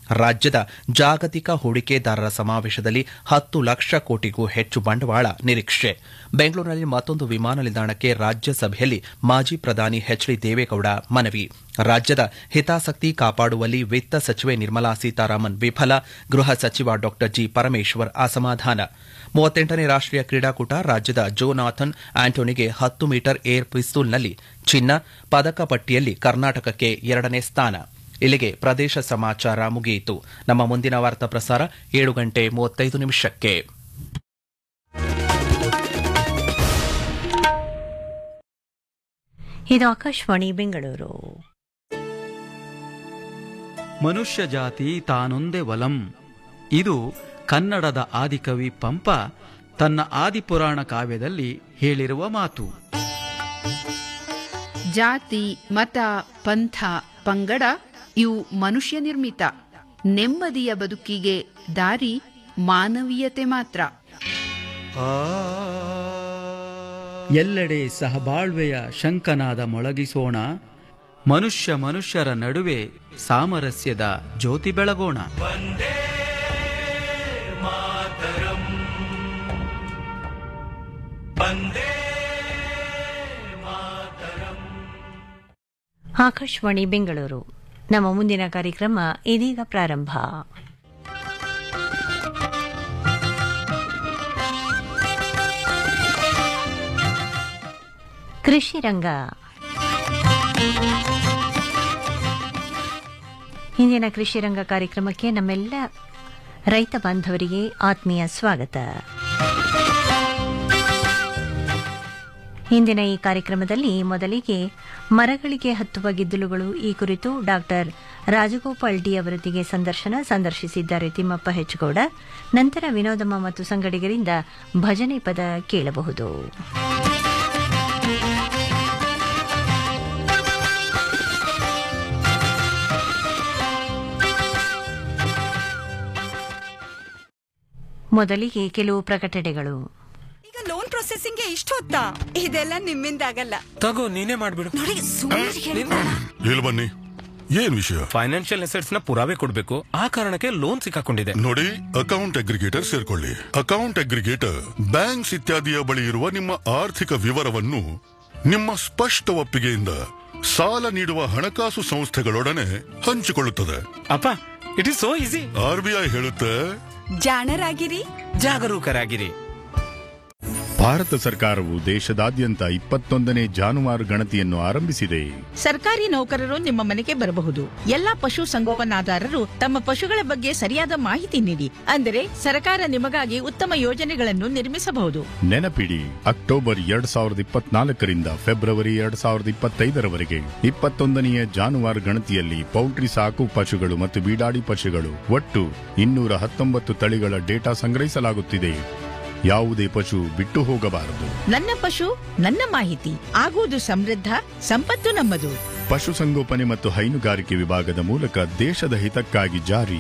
ರಾಜ್ಯದ ಜಾಗತಿಕ ಹೂಡಿಕೆದಾರರ ಸಮಾವೇಶದಲ್ಲಿ ಹತ್ತು ಲಕ್ಷ ಕೋಟಿಗೂ ಹೆಚ್ಚು ಬಂಡವಾಳ ನಿರೀಕ್ಷೆ ಬೆಂಗಳೂರಿನಲ್ಲಿ ಮತ್ತೊಂದು ವಿಮಾನ ನಿಲ್ದಾಣಕ್ಕೆ ರಾಜ್ಯಸಭೆಯಲ್ಲಿ ಮಾಜಿ ಪ್ರಧಾನಿ ಎಚ್ ಡಿ ದೇವೇಗೌಡ ಮನವಿ ರಾಜ್ಯದ ಹಿತಾಸಕ್ತಿ ಕಾಪಾಡುವಲ್ಲಿ ವಿತ್ತ ಸಚಿವೆ ನಿರ್ಮಲಾ ಸೀತಾರಾಮನ್ ವಿಫಲ ಗೃಹ ಸಚಿವ ಡಾ ಜಿ ಪರಮೇಶ್ವರ್ ಅಸಮಾಧಾನ ಮೂವತ್ತೆಂಟನೇ ರಾಷ್ಟೀಯ ಕ್ರೀಡಾಕೂಟ ರಾಜ್ಯದ ಜೋನಾಥನ್ ಆಂಟೋನಿಗೆ ಹತ್ತು ಮೀಟರ್ ಏರ್ ಪಿಸ್ತೂಲ್ನಲ್ಲಿ ಚಿನ್ನ ಪದಕ ಪಟ್ಟಿಯಲ್ಲಿ ಕರ್ನಾಟಕಕ್ಕೆ ಎರಡನೇ ಸ್ಥಾನ ಇಲ್ಲಿಗೆ ಪ್ರದೇಶ ಸಮಾಚಾರ ಮುಗಿಯಿತು ನಮ್ಮ ಮುಂದಿನ ವಾರ್ತಾ ಪ್ರಸಾರ ಏಳು ಗಂಟೆ ಮೂವತ್ತೈದು ನಿಮಿಷಕ್ಕೆ ಇದು ಆಕಾಶವಾಣಿ ಬೆಂಗಳೂರು ಮನುಷ್ಯ ಜಾತಿ ತಾನೊಂದೇ ವಲಂ ಇದು ಕನ್ನಡದ ಆದಿಕವಿ ಪಂಪ ತನ್ನ ಆದಿಪುರಾಣ ಕಾವ್ಯದಲ್ಲಿ ಹೇಳಿರುವ ಮಾತು ಜಾತಿ ಮತ ಪಂಥ ಪಂಗಡ ಇವು ಮನುಷ್ಯ ನಿರ್ಮಿತ ನೆಮ್ಮದಿಯ ಬದುಕಿಗೆ ದಾರಿ ಮಾನವೀಯತೆ ಮಾತ್ರ ಎಲ್ಲೆಡೆ ಸಹಬಾಳ್ವೆಯ ಶಂಕನಾದ ಮೊಳಗಿಸೋಣ ಮನುಷ್ಯ ಮನುಷ್ಯರ ನಡುವೆ ಸಾಮರಸ್ಯದ ಜ್ಯೋತಿ ಬೆಳಗೋಣ ಆಕಾಶವಾಣಿ ಬೆಂಗಳೂರು ನಮ್ಮ ಮುಂದಿನ ಕಾರ್ಯಕ್ರಮ ಇದೀಗ ಪ್ರಾರಂಭ ಕೃಷಿ ರಂಗ ಹಿಂದಿನ ಕೃಷಿ ರಂಗ ಕಾರ್ಯಕ್ರಮಕ್ಕೆ ನಮ್ಮೆಲ್ಲ ರೈತ ಬಾಂಧವರಿಗೆ ಆತ್ಮೀಯ ಸ್ವಾಗತ ಹಿಂದಿನ ಈ ಕಾರ್ಯಕ್ರಮದಲ್ಲಿ ಮೊದಲಿಗೆ ಮರಗಳಿಗೆ ಹತ್ತುವ ಗಿದ್ದಲುಗಳು ಈ ಕುರಿತು ಡಾಕ್ಟರ್ ರಾಜಗೋಪಾಲ್ ಡಿ ಅವರೊಂದಿಗೆ ಸಂದರ್ಶನ ಸಂದರ್ಶಿಸಿದ್ದಾರೆ ತಿಮ್ಮಪ್ಪ ಹೆಚ್ಗೌಡ ನಂತರ ವಿನೋದಮ್ಮ ಮತ್ತು ಸಂಗಡಿಗರಿಂದ ಭಜನೆ ಪದ ಕೇಳಬಹುದು ಮೊದಲಿಗೆ ಕೆಲವು ಪ್ರಕಟಣೆಗಳು ಈಗ ಲೋನ್ ಪ್ರೊಸೆಸಿಂಗ್ ಇಷ್ಟು ಹೊತ್ತಾ ಇದೆಲ್ಲ ನಿಮ್ಮಿಂದ ಆಗಲ್ಲ ತಗೋ ನೀನೇ ಮಾಡ್ಬಿಡು ನೋಡಿ ಸುಮ್ಮನೆ ಹೇಳ್ಬೇಡ. ಇಲ್ಲಿ ಬನ್ನಿ ಏನ್ ವಿಷಯ ಫೈನಾನ್ಷಿಯಲ್ ಅಸೆಟ್ಸ್ ನ ಪುರಾವೆ ಕೊಡ್ಬೇಕು ಆ ಕಾರಣಕ್ಕೆ ಲೋನ್ ಸಿಕ್ಕಾಕೊಂಡಿದೆ ನೋಡಿ ಅಕೌಂಟ್ ಅಗ್ರಿಗೇಟರ್ ಸೇರ್ಕೊಳ್ಳಿ ಅಕೌಂಟ್ ಅಗ್ರಿಗೇಟರ್ ಬ್ಯಾಂಕ್ಸ್ ಇತ್ಯಾದಿಯ ಬಳಿ ಇರುವ ನಿಮ್ಮ ಆರ್ಥಿಕ ವಿವರವನ್ನು ನಿಮ್ಮ ಸ್ಪಷ್ಟ ಒಪ್ಪಿಗೆಯಿಂದ ಸಾಲ ನೀಡುವ ಹಣಕಾಸು ಸಂಸ್ಥೆಗಳೊಡನೆ ಹಂಚಿಕೊಳ್ಳುತ್ತದೆ ಅಪ್ಪ it is so easy RBI ಹೇಳುತ್ತೆ ಜಾಣರಾಗಿರಿ ಜಾಗರೂಕರಾಗಿರಿ ಭಾರತ ಸರ್ಕಾರವು ದೇಶದಾದ್ಯಂತ ಇಪ್ಪತ್ತೊಂದನೇ ಜಾನುವಾರು ಗಣತಿಯನ್ನು ಆರಂಭಿಸಿದೆ ಸರ್ಕಾರಿ ನೌಕರರು ನಿಮ್ಮ ಮನೆಗೆ ಬರಬಹುದು ಎಲ್ಲಾ ಪಶು ಸಂಗೋಪನಾದಾರರು ತಮ್ಮ ಪಶುಗಳ ಬಗ್ಗೆ ಸರಿಯಾದ ಮಾಹಿತಿ ನೀಡಿ ಅಂದರೆ ಸರ್ಕಾರ ನಿಮಗಾಗಿ ಉತ್ತಮ ಯೋಜನೆಗಳನ್ನು ನಿರ್ಮಿಸಬಹುದು ನೆನಪಿಡಿ ಅಕ್ಟೋಬರ್ ಎರಡ್ ಸಾವಿರದ ಇಪ್ಪತ್ನಾಲ್ಕರಿಂದ ಫೆಬ್ರವರಿ ಎರಡ್ ಸಾವಿರದ ಇಪ್ಪತ್ತೈದರವರೆಗೆ ಇಪ್ಪತ್ತೊಂದನೆಯ ಜಾನುವಾರು ಗಣತಿಯಲ್ಲಿ ಪೌಲ್ಟ್ರಿ ಸಾಕು ಪಶುಗಳು ಮತ್ತು ಬೀಡಾಡಿ ಪಶುಗಳು ಒಟ್ಟು ಇನ್ನೂರ ಹತ್ತೊಂಬತ್ತು ತಳಿಗಳ ಡೇಟಾ ಸಂಗ್ರಹಿಸಲಾಗುತ್ತಿದೆ ಯಾವುದೇ ಪಶು ಬಿಟ್ಟು ಹೋಗಬಾರದು ನನ್ನ ಪಶು ನನ್ನ ಮಾಹಿತಿ ಆಗುವುದು ಸಮೃದ್ಧ ಸಂಪತ್ತು ನಮ್ಮದು ಪಶುಸಂಗೋಪನೆ ಮತ್ತು ಹೈನುಗಾರಿಕೆ ವಿಭಾಗದ ಮೂಲಕ ದೇಶದ ಹಿತಕ್ಕಾಗಿ ಜಾರಿ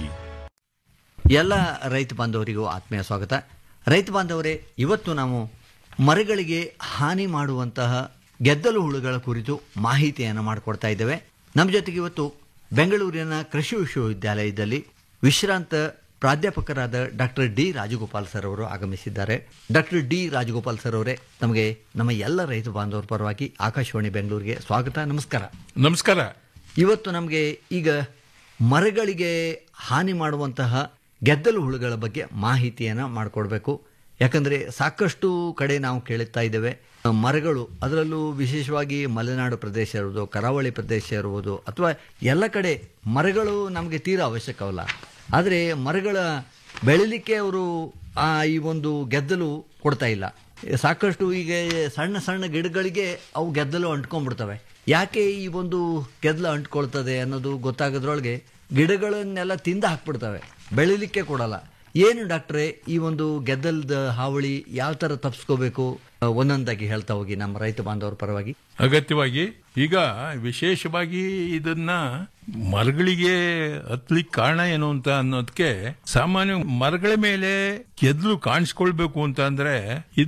ಎಲ್ಲ ರೈತ ಬಾಂಧವರಿಗೂ ಆತ್ಮೀಯ ಸ್ವಾಗತ ರೈತ ಬಾಂಧವರೇ ಇವತ್ತು ನಾವು ಮರಗಳಿಗೆ ಹಾನಿ ಮಾಡುವಂತಹ ಗೆದ್ದಲು ಹುಳುಗಳ ಕುರಿತು ಮಾಹಿತಿಯನ್ನು ಮಾಡಿಕೊಡ್ತಾ ಇದ್ದೇವೆ ನಮ್ಮ ಜೊತೆಗೆ ಇವತ್ತು ಬೆಂಗಳೂರಿನ ಕೃಷಿ ವಿಶ್ವವಿದ್ಯಾಲಯದಲ್ಲಿ ವಿಶ್ರಾಂತ ಪ್ರಾಧ್ಯಾಪಕರಾದ ಡಾಕ್ಟರ್ ಡಿ ರಾಜಗೋಪಾಲ್ ಸರ್ ಅವರು ಆಗಮಿಸಿದ್ದಾರೆ ಡಾಕ್ಟರ್ ಡಿ ರಾಜಗೋಪಾಲ್ ಸರ್ ಅವರೇ ನಮಗೆ ನಮ್ಮ ಎಲ್ಲ ರೈತ ಬಾಂಧವರ ಪರವಾಗಿ ಆಕಾಶವಾಣಿ ಬೆಂಗಳೂರಿಗೆ ಸ್ವಾಗತ ನಮಸ್ಕಾರ ನಮಸ್ಕಾರ ಇವತ್ತು ನಮಗೆ ಈಗ ಮರಗಳಿಗೆ ಹಾನಿ ಮಾಡುವಂತಹ ಗೆದ್ದಲು ಹುಳುಗಳ ಬಗ್ಗೆ ಮಾಹಿತಿಯನ್ನು ಮಾಡಿಕೊಡ್ಬೇಕು ಯಾಕಂದರೆ ಸಾಕಷ್ಟು ಕಡೆ ನಾವು ಕೇಳುತ್ತಾ ಇದ್ದೇವೆ ಮರಗಳು ಅದರಲ್ಲೂ ವಿಶೇಷವಾಗಿ ಮಲೆನಾಡು ಪ್ರದೇಶ ಇರುವುದು ಕರಾವಳಿ ಪ್ರದೇಶ ಇರುವುದು ಅಥವಾ ಎಲ್ಲ ಕಡೆ ಮರಗಳು ನಮಗೆ ತೀರಾ ಅವಶ್ಯಕವಲ್ಲ ಆದರೆ ಮರಗಳ ಬೆಳಿಲಿಕ್ಕೆ ಅವರು ಆ ಈ ಒಂದು ಗೆದ್ದಲು ಕೊಡ್ತಾ ಇಲ್ಲ ಸಾಕಷ್ಟು ಈಗ ಸಣ್ಣ ಸಣ್ಣ ಗಿಡಗಳಿಗೆ ಅವು ಗೆದ್ದಲು ಅಂಟ್ಕೊಂಡ್ಬಿಡ್ತವೆ ಯಾಕೆ ಈ ಒಂದು ಗೆದ್ದಲು ಅಂಟ್ಕೊಳ್ತದೆ ಅನ್ನೋದು ಗೊತ್ತಾಗೋದ್ರೊಳಗೆ ಗಿಡಗಳನ್ನೆಲ್ಲ ತಿಂದ ಹಾಕ್ಬಿಡ್ತವೆ ಬೆಳಿಲಿಕ್ಕೆ ಕೊಡಲ್ಲ ಏನು ಡಾಕ್ಟ್ರೆ ಈ ಒಂದು ಗೆದ್ದಲದ ಹಾವಳಿ ಯಾವ ಥರ ತಪ್ಪಿಸ್ಕೋಬೇಕು ಒಂದೊಂದಾಗಿ ಹೇಳ್ತಾ ಹೋಗಿ ನಮ್ಮ ರೈತ ಬಾಂಧವರ ಪರವಾಗಿ ಅಗತ್ಯವಾಗಿ ಈಗ ವಿಶೇಷವಾಗಿ ಇದನ್ನ ಮರಗಳಿಗೆ ಹತ್ಲಿಕ್ಕೆ ಕಾರಣ ಏನು ಅಂತ ಅನ್ನೋದಕ್ಕೆ ಸಾಮಾನ್ಯ ಮರಗಳ ಮೇಲೆ ಗೆದ್ಲು ಕಾಣಿಸ್ಕೊಳ್ಬೇಕು ಅಂತ ಅಂದ್ರೆ ಇದು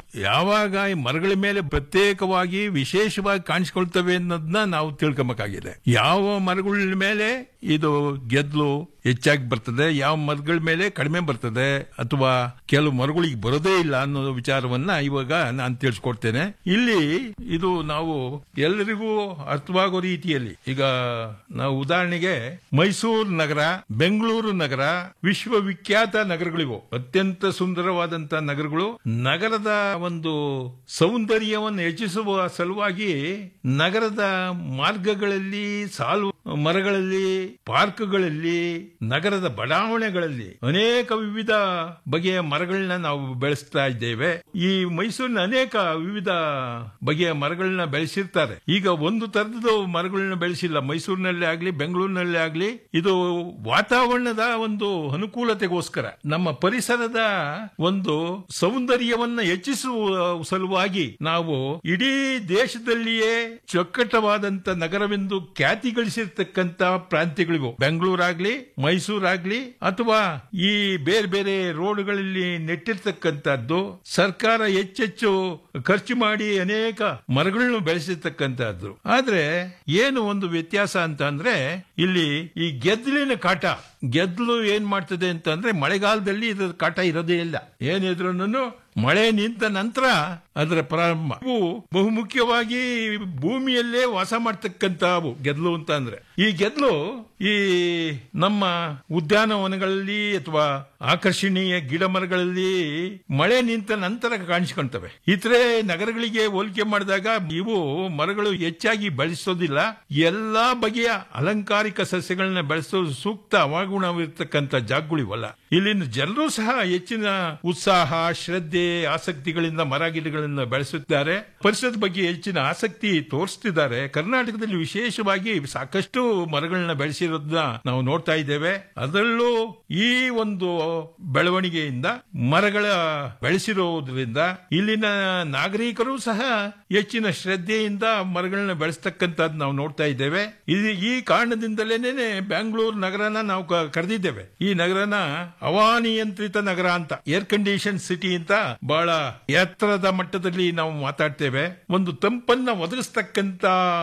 ಯಾವಾಗ ಈ ಮರಗಳ ಮೇಲೆ ಪ್ರತ್ಯೇಕವಾಗಿ ವಿಶೇಷವಾಗಿ ಕಾಣಿಸ್ಕೊಳ್ತವೆ ಅನ್ನೋದನ್ನ ನಾವು ತಿಳ್ಕೊಬೇಕಾಗಿದೆ ಯಾವ ಮರಗಳ ಮೇಲೆ ಇದು ಗೆದ್ಲು ಹೆಚ್ಚಾಗಿ ಬರ್ತದೆ ಯಾವ ಮರಗಳ ಮೇಲೆ ಕಡಿಮೆ ಬರ್ತದೆ ಅಥವಾ ಕೆಲವು ಮರಗಳಿಗೆ ಬರೋದೇ ಇಲ್ಲ ಅನ್ನೋ ವಿಚಾರವನ್ನ ಇವಾಗ ನಾನು ತಿಳಿಸ್ಕೊಡ್ತೇನೆ ಇಲ್ಲಿ ಇದು ನಾವು ಎಲ್ಲರಿಗೂ ಅರ್ಥವಾಗೋ ರೀತಿಯಲ್ಲಿ ಈಗ ನಾವು ಉದಾಹರಣೆಗೆ ಮೈಸೂರು ನಗರ ಬೆಂಗಳೂರು ನಗರ ವಿಶ್ವವಿಖ್ಯಾತ ನಗರಗಳಿವು ಅತ್ಯಂತ ಸುಂದರವಾದಂತ ನಗರಗಳು ನಗರದ ಒಂದು ಸೌಂದರ್ಯವನ್ನು ಹೆಚ್ಚಿಸುವ ಸಲುವಾಗಿ ನಗರದ ಮಾರ್ಗಗಳಲ್ಲಿ ಸಾಲು ಮರಗಳಲ್ಲಿ ಪಾರ್ಕ್ಗಳಲ್ಲಿ ನಗರದ ಬಡಾವಣೆಗಳಲ್ಲಿ ಅನೇಕ ವಿವಿಧ ಬಗೆಯ ಮರಗಳನ್ನ ನಾವು ಬೆಳೆಸ್ತಾ ಇದ್ದೇವೆ ಈ ಮೈಸೂರಿನ ಅನೇಕ ವಿವಿಧ ಬಗೆಯ ಮರಗಳನ್ನ ಬೆಳೆಸಿರ್ತಾರೆ ಈಗ ಒಂದು ತರದ ಮರಗಳನ್ನ ಬೆಳೆಸಿಲ್ಲ ಮೈಸೂರಿನಲ್ಲಿ ಆಗ್ಲಿ ಬೆಂಗಳೂರಿನಲ್ಲಿ ಆಗ್ಲಿ ಇದು ವಾತಾವರಣದ ಒಂದು ಅನುಕೂಲತೆಗೋಸ್ಕರ ನಮ್ಮ ಪರಿಸರದ ಒಂದು ಸೌಂದರ್ಯವನ್ನ ಹೆಚ್ಚಿಸುವ ಸಲುವಾಗಿ ನಾವು ಇಡೀ ದೇಶದಲ್ಲಿಯೇ ಚೊಕ್ಕಟವಾದಂತ ನಗರವೆಂದು ಖ್ಯಾತಿ ಗಳಿಸಿರ್ತಕ್ಕಂತ ಪ್ರಾಂತ್ಯಗಳಿವು ಬೆಂಗಳೂರಾಗ್ಲಿ ಮೈಸೂರಾಗ್ಲಿ ಅಥವಾ ಈ ಬೇರೆ ಬೇರೆ ರೋಡ್ಗಳಲ್ಲಿ ನೆಟ್ಟಿರ್ತಕ್ಕಂಥದ್ದು ಸರ್ಕಾರ ಹೆಚ್ಚೆಚ್ಚು ಖರ್ಚು ಮಾಡಿ ಅನೇಕ ಮರಗಳನ್ನು ಬೆಳೆಸಿರ್ತಕ್ಕಂಥದ್ದು ಆದ್ರೆ ಏನು ಒಂದು ವ್ಯತ್ಯಾಸ ಅಂತ ಅಂದ್ರೆ ಇಲ್ಲಿ ಈ ಗೆದ್ದಲಿನ ಕಾಟ ಗೆದ್ದಲು ಏನ್ ಮಾಡ್ತದೆ ಅಂತ ಅಂದ್ರೆ ಮಳೆಗಾಲದಲ್ಲಿ ಇದ್ರ ಕಾಟ ಇರೋದೇ ಇಲ್ಲ ಏನಿದ್ರು ಮಳೆ ನಿಂತ ನಂತರ ಅದರ ಪ್ರಾರಂಭ ಇವು ಬಹುಮುಖ್ಯವಾಗಿ ಭೂಮಿಯಲ್ಲೇ ವಾಸ ಮಾಡ್ತಕ್ಕಂಥವು ಗೆದ್ಲು ಅಂತ ಅಂದ್ರೆ ಈ ಗೆದ್ಲು ಈ ನಮ್ಮ ಉದ್ಯಾನವನಗಳಲ್ಲಿ ಅಥವಾ ಆಕರ್ಷಣೀಯ ಗಿಡ ಮರಗಳಲ್ಲಿ ಮಳೆ ನಿಂತ ನಂತರ ಕಾಣಿಸ್ಕೊಳ್ತವೆ ಇತರೆ ನಗರಗಳಿಗೆ ಹೋಲಿಕೆ ಮಾಡಿದಾಗ ಇವು ಮರಗಳು ಹೆಚ್ಚಾಗಿ ಬೆಳೆಸೋದಿಲ್ಲ ಎಲ್ಲಾ ಬಗೆಯ ಅಲಂಕಾರಿಕ ಸಸ್ಯಗಳನ್ನ ಬೆಳೆಸೋದು ಸೂಕ್ತ ಹವಾಗುಣವಿರ್ತಕ್ಕಂಥ ಜಾಗಗಳಿವಲ್ಲ ಇಲ್ಲಿನ ಜನರು ಸಹ ಹೆಚ್ಚಿನ ಉತ್ಸಾಹ ಶ್ರದ್ಧೆ ಆಸಕ್ತಿಗಳಿಂದ ಮರ ಗಿಡಗಳನ್ನ ಬೆಳೆಸುತ್ತಾರೆ ಪರಿಸರದ ಬಗ್ಗೆ ಹೆಚ್ಚಿನ ಆಸಕ್ತಿ ತೋರಿಸ್ತಿದ್ದಾರೆ ಕರ್ನಾಟಕದಲ್ಲಿ ವಿಶೇಷವಾಗಿ ಸಾಕಷ್ಟು ಮರಗಳನ್ನ ಬೆಳೆಸಿರೋದನ್ನ ನಾವು ನೋಡ್ತಾ ಇದ್ದೇವೆ ಅದರಲ್ಲೂ ಈ ಒಂದು ಬೆಳವಣಿಗೆಯಿಂದ ಮರಗಳ ಬೆಳೆಸಿರೋದ್ರಿಂದ ಇಲ್ಲಿನ ನಾಗರಿಕರು ಸಹ ಹೆಚ್ಚಿನ ಶ್ರದ್ಧೆಯಿಂದ ಮರಗಳನ್ನ ಬೆಳೆಸ್ತಕ್ಕಂಥದ್ದು ನಾವು ನೋಡ್ತಾ ಇದ್ದೇವೆ ಇದು ಈ ಕಾರಣದಿಂದಲೇನೆ ಬ್ಯಾಂಗ್ಳೂರು ನಗರನ ನಾವು ಕ- ಕರೆದಿದ್ದೇವೆ ಈ ನಗರನ ಹವಾನಿಯಂತ್ರಿತ ನಗರ ಅಂತ ಏರ್ ಕಂಡೀಷನ್ ಸಿಟಿ ಅಂತ ಬಹಳ ಎತ್ತರದ ಮಟ್ಟದಲ್ಲಿ ನಾವು ಮಾತಾಡ್ತೇವೆ ಒಂದು ತಂಪನ್ನ ಒದಗಿಸ್ತಕ್ಕಂತ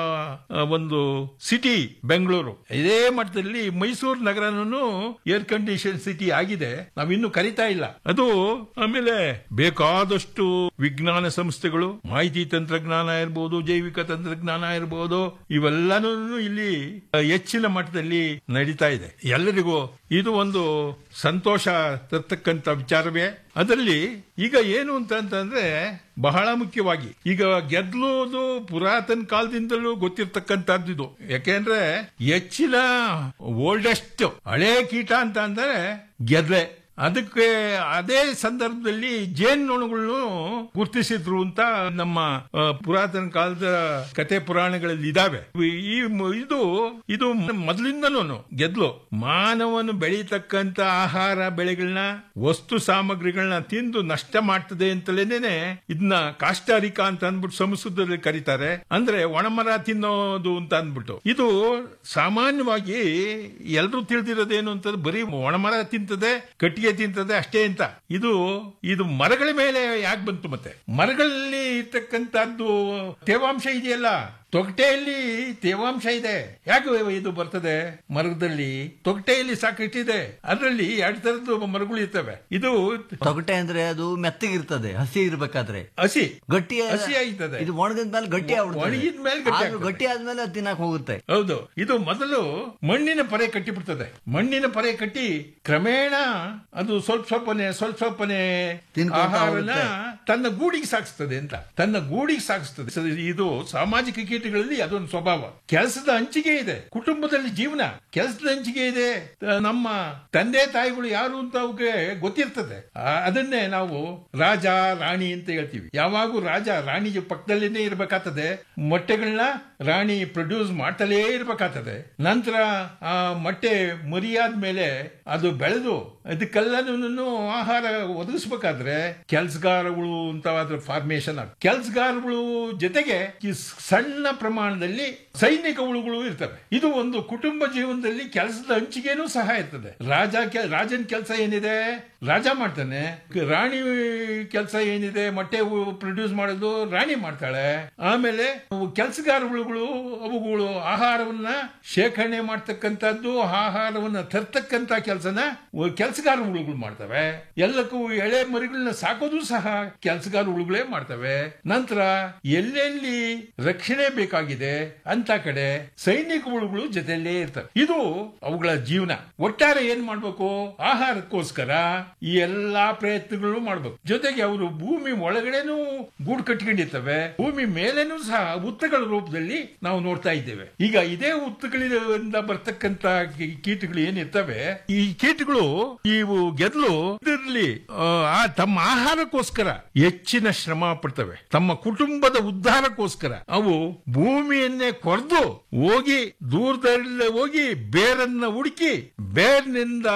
ಆ, ಒಂದು ಸಿಟಿ ಬೆಂಗಳೂರು ಇದೇ ಮಟ್ಟದಲ್ಲಿ ಮೈಸೂರು ನಗರನೂ ಏರ್ ಕಂಡೀಷನ್ ಸಿಟಿ ಆಗಿದೆ ನಾವಿನ್ನು ಕರಿತಾ ಇಲ್ಲ ಅದು ಆಮೇಲೆ ಬೇಕಾದಷ್ಟು ವಿಜ್ಞಾನ ಸಂಸ್ಥೆಗಳು ಮಾಹಿತಿ ತಂತ್ರಜ್ಞಾನ ಇರ್ಬೋದು ಜೈವಿಕ ತಂತ್ರಜ್ಞಾನ ಇರ್ಬೋದು ಇವೆಲ್ಲನೂ ಇಲ್ಲಿ ಆ, ಹೆಚ್ಚಿನ ಮಟ್ಟದಲ್ಲಿ ನಡೀತಾ ಇದೆ ಎಲ್ಲರಿಗೂ ಇದು ಒಂದು ಸಂತೋಷ ತರ್ತಕ್ಕಂಥ ವಿಚಾರವೇ ಅದರಲ್ಲಿ ಈಗ ಏನು ಅಂತ ಅಂತಂದ್ರೆ ಬಹಳ ಮುಖ್ಯವಾಗಿ ಈಗ ಗೆದ್ಲುದು ಪುರಾತನ ಕಾಲದಿಂದಲೂ ಗೊತ್ತಿರ್ತಕ್ಕಂಥದ್ದು ಇದು ಯಾಕೆಂದ್ರೆ ಹೆಚ್ಚಿನ ಓಲ್ಡೆಸ್ಟ್ ಹಳೆ ಕೀಟ ಅಂತ ಅಂದ್ರೆ ಗೆದ್ಲೆ ಅದಕ್ಕೆ ಅದೇ ಸಂದರ್ಭದಲ್ಲಿ ಜೇನ್ನೊಣಗಳನ್ನು ಗುರುತಿಸಿದ್ರು ಅಂತ ನಮ್ಮ ಆ, ಪುರಾತನ ಕಾಲದ ಕತೆ ಪುರಾಣಗಳಲ್ಲಿ ಇದಾವೆ ಈ ಮ- ಇದು ಇದು ಮೊದಲಿಂದನೂ ಗೆದ್ಲು ಮಾನವನು ಬೆಳೀತಕ್ಕಂತ ಆಹಾರ ಬೆಳೆಗಳನ್ನ ವಸ್ತು ಸಾಮಗ್ರಿಗಳನ್ನ ತಿಂದು ನಷ್ಟ ಮಾಡ್ತದೆ ಅಂತಲೇನೆ ಇದನ್ನ ಕಾಷ್ಟಾರಿಕಾ ಅಂತ ಅಂದ್ಬಿಟ್ಟು ಸಂಸ್ಕೃತದಲ್ಲಿ ಕರೀತಾರೆ ಅಂದ್ರೆ ಒಣಮರ ತಿನ್ನೋದು ಅಂತ ಅಂದ್ಬಿಟ್ಟು ಇದು ಸಾಮಾನ್ಯವಾಗಿ ಎಲ್ಲರೂ ತಿಳಿದಿರೋದೇನು ಅಂತಂದ್ರೆ ಬರೀ ಒಣಮರ ತಿಂತದೆ ಕಟ್ಟಿಗೆ ತಿಂತದೆ ಅಷ್ಟೇ ಅಂತ ಇದು ಇದು ಮರಗಳ ಮೇಲೆ ಯಾಕೆ ಬಂತು ಮತ್ತೆ ಮರಗಳಲ್ಲಿ ಇರ್ತಕ್ಕಂಥದ್ದು ತೇವಾಂಶ ಇದೆಯಲ್ಲ ತೊಗಟೆಯಲ್ಲಿ ತೇವಾಂಶ ಇದೆ ಯಾಕೆ ಇದು ಬರ್ತದೆ ಮರದಲ್ಲಿ ತೊಗಟೆಯಲ್ಲಿ ಸಾಕಷ್ಟಿದೆ ಅದರಲ್ಲಿ ಎರಡು ತರದ್ದು ಮರಗಳು ಇರ್ತವೆ ಇದು ತೊಗಟೆ ಅಂದ್ರೆ ಅದು ಮೆತ್ತಗಿರ್ತದೆ ಹಸಿ ಇರ್ಬೇಕಾದ್ರೆ ಹಸಿ ಗಟ್ಟಿ ಹಸಿ ಆಯ್ತದೆ ಇದು ಒಣಗಿದ ಮೇಲೆ ಗಟ್ಟಿ ಒಣಗಿದ ಮೇಲೆ ಗಟ್ಟಿ ಆದ್ರೂ ಆಗ್ತದೆ. ಗಟ್ಟಿ ಆದ್ಮೇಲೆ ಅದು ತಿನ್ನಕ್ ಹೋಗುತ್ತೆ ಹೌದು ಇದು ಮೊದಲು ಮಣ್ಣಿನ ಪರೆ ಕಟ್ಟಿಬಿಡ್ತದೆ ಮಣ್ಣಿನ ಪರೆ ಕಟ್ಟಿ ಕ್ರಮೇಣ ಅದು ಸ್ವಲ್ಪ ಸ್ವಲ್ಪನೇ ಸ್ವಲ್ಪ ಸ್ವಲ್ಪನೇ ತಿನ್ಕೊಂತ ಆಹಾರನ ಹೋಗುತ್ತೆ. ತನ್ನ ಗೂಡಿಗೆ ಸಾಗಿಸ್ತದೆ ಅಂತ ತನ್ನ ಗೂಡಿಗೆ ಸಾಗಿಸ್ತದೆ ಸೊ ಇದು ಸಾಮಾಜಿಕ ಕೀಟಗಳಲ್ಲಿ ಅದೊಂದು ಸ್ವಭಾವ ಕೆಲಸದ ಹಂಚಿಕೆ ಇದೆ ಕುಟುಂಬದಲ್ಲಿ ಜೀವನ ಕೆಲಸದ ಹಂಚಿಕೆ ಇದೆ ತ- ನಮ್ಮ ತಂದೆ ತಾಯಿಗಳು ಯಾರು ಅಂತ ಅವಕ್ಕೆ ಗೊತ್ತಿರ್ತದೆ ಆ- ಅದನ್ನೇ ನಾವು ರಾಜ ರಾಣಿ ಅಂತ ಹೇಳ್ತೀವಿ ಯಾವಾಗೂ ರಾಜ ರಾಣಿ ಪಕ್ಕದಲ್ಲೇನೆ ಇರ್ಬೇಕಾಗ್ತದೆ ಮೊಟ್ಟೆಗಳನ್ನ ರಾಣಿ ಪ್ರೊಡ್ಯೂಸ್ ಮಾಡ್ತಲೇ ಇರ್ಬೇಕಾಗ್ತದೆ ನಂತರ ಆ ಮೊಟ್ಟೆ ಮರಿಯಾದ್ಮೇಲೆ ಅದು ಬೆಳೆದು ಅದಕ್ಕೆಲ್ಲನೂ ಆಹಾರ ಒದಗಿಸ್ಬೇಕಾದ್ರೆ ಕೆಲ್ಸಗಾರಗಳು ಅಂತ ಅದ್ರ ಫಾರ್ಮೇಶನ್ ಕೆಲ್ಸಗಾರಗಳು ಜೊತೆಗೆ ಈ ಸಣ್ಣ ಪ್ರಮಾಣದಲ್ಲಿ ಸೈನಿಕ ಹುಳುಗಳು ಇರ್ತವೆ ಇದು ಒಂದು ಕುಟುಂಬ ಜೀವನದಲ್ಲಿ ಕೆಲಸದ ಹಂಚಿಕೆನೂ ಸಹ ಇರ್ತದೆ ರಾಜ ಕೆ- ರಾಜನ ಕೆಲಸ ಏನಿದೆ ರಾಜ ಮಾಡ್ತಾನೆ ರಾಣಿ ಕೆಲಸ ಏನಿದೆ ಮೊಟ್ಟೆ ಪ್ರೊಡ್ಯೂಸ್ ಮಾಡೋದು ರಾಣಿ ಮಾಡ್ತಾಳೆ ಆಮೇಲೆ ಕೆಲಸಗಾರ ಹುಳುಗಳು ಅವುಗಳು ಆಹಾರವನ್ನ ಶೇಖರಣೆ ಮಾಡ್ತಕ್ಕಂಥದ್ದು ಆಹಾರವನ್ನ ತರ್ತಕ್ಕಂತ ಕೆಲಸನ ಕೆಲಸಗಾರ ಹುಳುಗಳು ಮಾಡ್ತವೆ ಎಲ್ಲಕ್ಕೂ ಎಳೆ ಮರಿಗಳನ್ನ ಸಾಕೋದು ಸಹ ಕೆಲಸಗಾರ ಹುಳುಗಳೇ ಮಾಡ್ತವೆ ನಂತರ ಎಲ್ಲೆಲ್ಲಿ ರಕ್ಷಣೆ ಬೇಕಾಗಿದೆ ಅಂತ ಕಡೆ ಸೈನಿಕ ಹುಳುಗಳು ಜೊತೆಯಲ್ಲೇ ಇರ್ತವೆ ಇದು ಅವುಗಳ ಜೀವನ ಒಟ್ಟಾರೆ ಏನ್ ಮಾಡ್ಬೇಕು ಆಹಾರಕ್ಕೋಸ್ಕರ ಈ ಎಲ್ಲಾ ಪ್ರಯತ್ನಗಳು ಮಾಡ್ಬೇಕು ಜೊತೆಗೆ ಅವರು ಭೂಮಿ ಒಳಗಡೆನೂ ಗೂಡು ಕಟ್ಕೊಂಡಿರ್ತವೆ ಭೂಮಿ ಮೇಲೇನೂ ಸಹ ಉತ್ತಗಳ ರೂಪದಲ್ಲಿ ನಾವು ನೋಡ್ತಾ ಇದ್ದೇವೆ ಈಗ ಇದೇ ಉತ್ತಗಳಿಂದ ಬರ್ತಕ್ಕಂತ ಕಿ- ಕೀಟಗಳು ಏನಿರ್ತವೆ ಈ ಕೀಟಗಳು ಇವು ಗೆದ್ಲು ಇದರಲ್ಲಿ ಆ, ಆ ತಮ್ಮ ಆಹಾರಕ್ಕೋಸ್ಕರ ಹೆಚ್ಚಿನ ಶ್ರಮ ಪಡ್ತವೆ ತಮ್ಮ ಕುಟುಂಬದ ಉದ್ಧಾರಕ್ಕೋಸ್ಕರ ಅವು ಭೂಮಿಯನ್ನೇ ಕೊರೆದು ಹೋಗಿ ದೂರದಲ್ಲಿ ಹೋಗಿ ಬೇರನ್ನ ಹುಡುಕಿ ಬೇರ್ನಿಂದ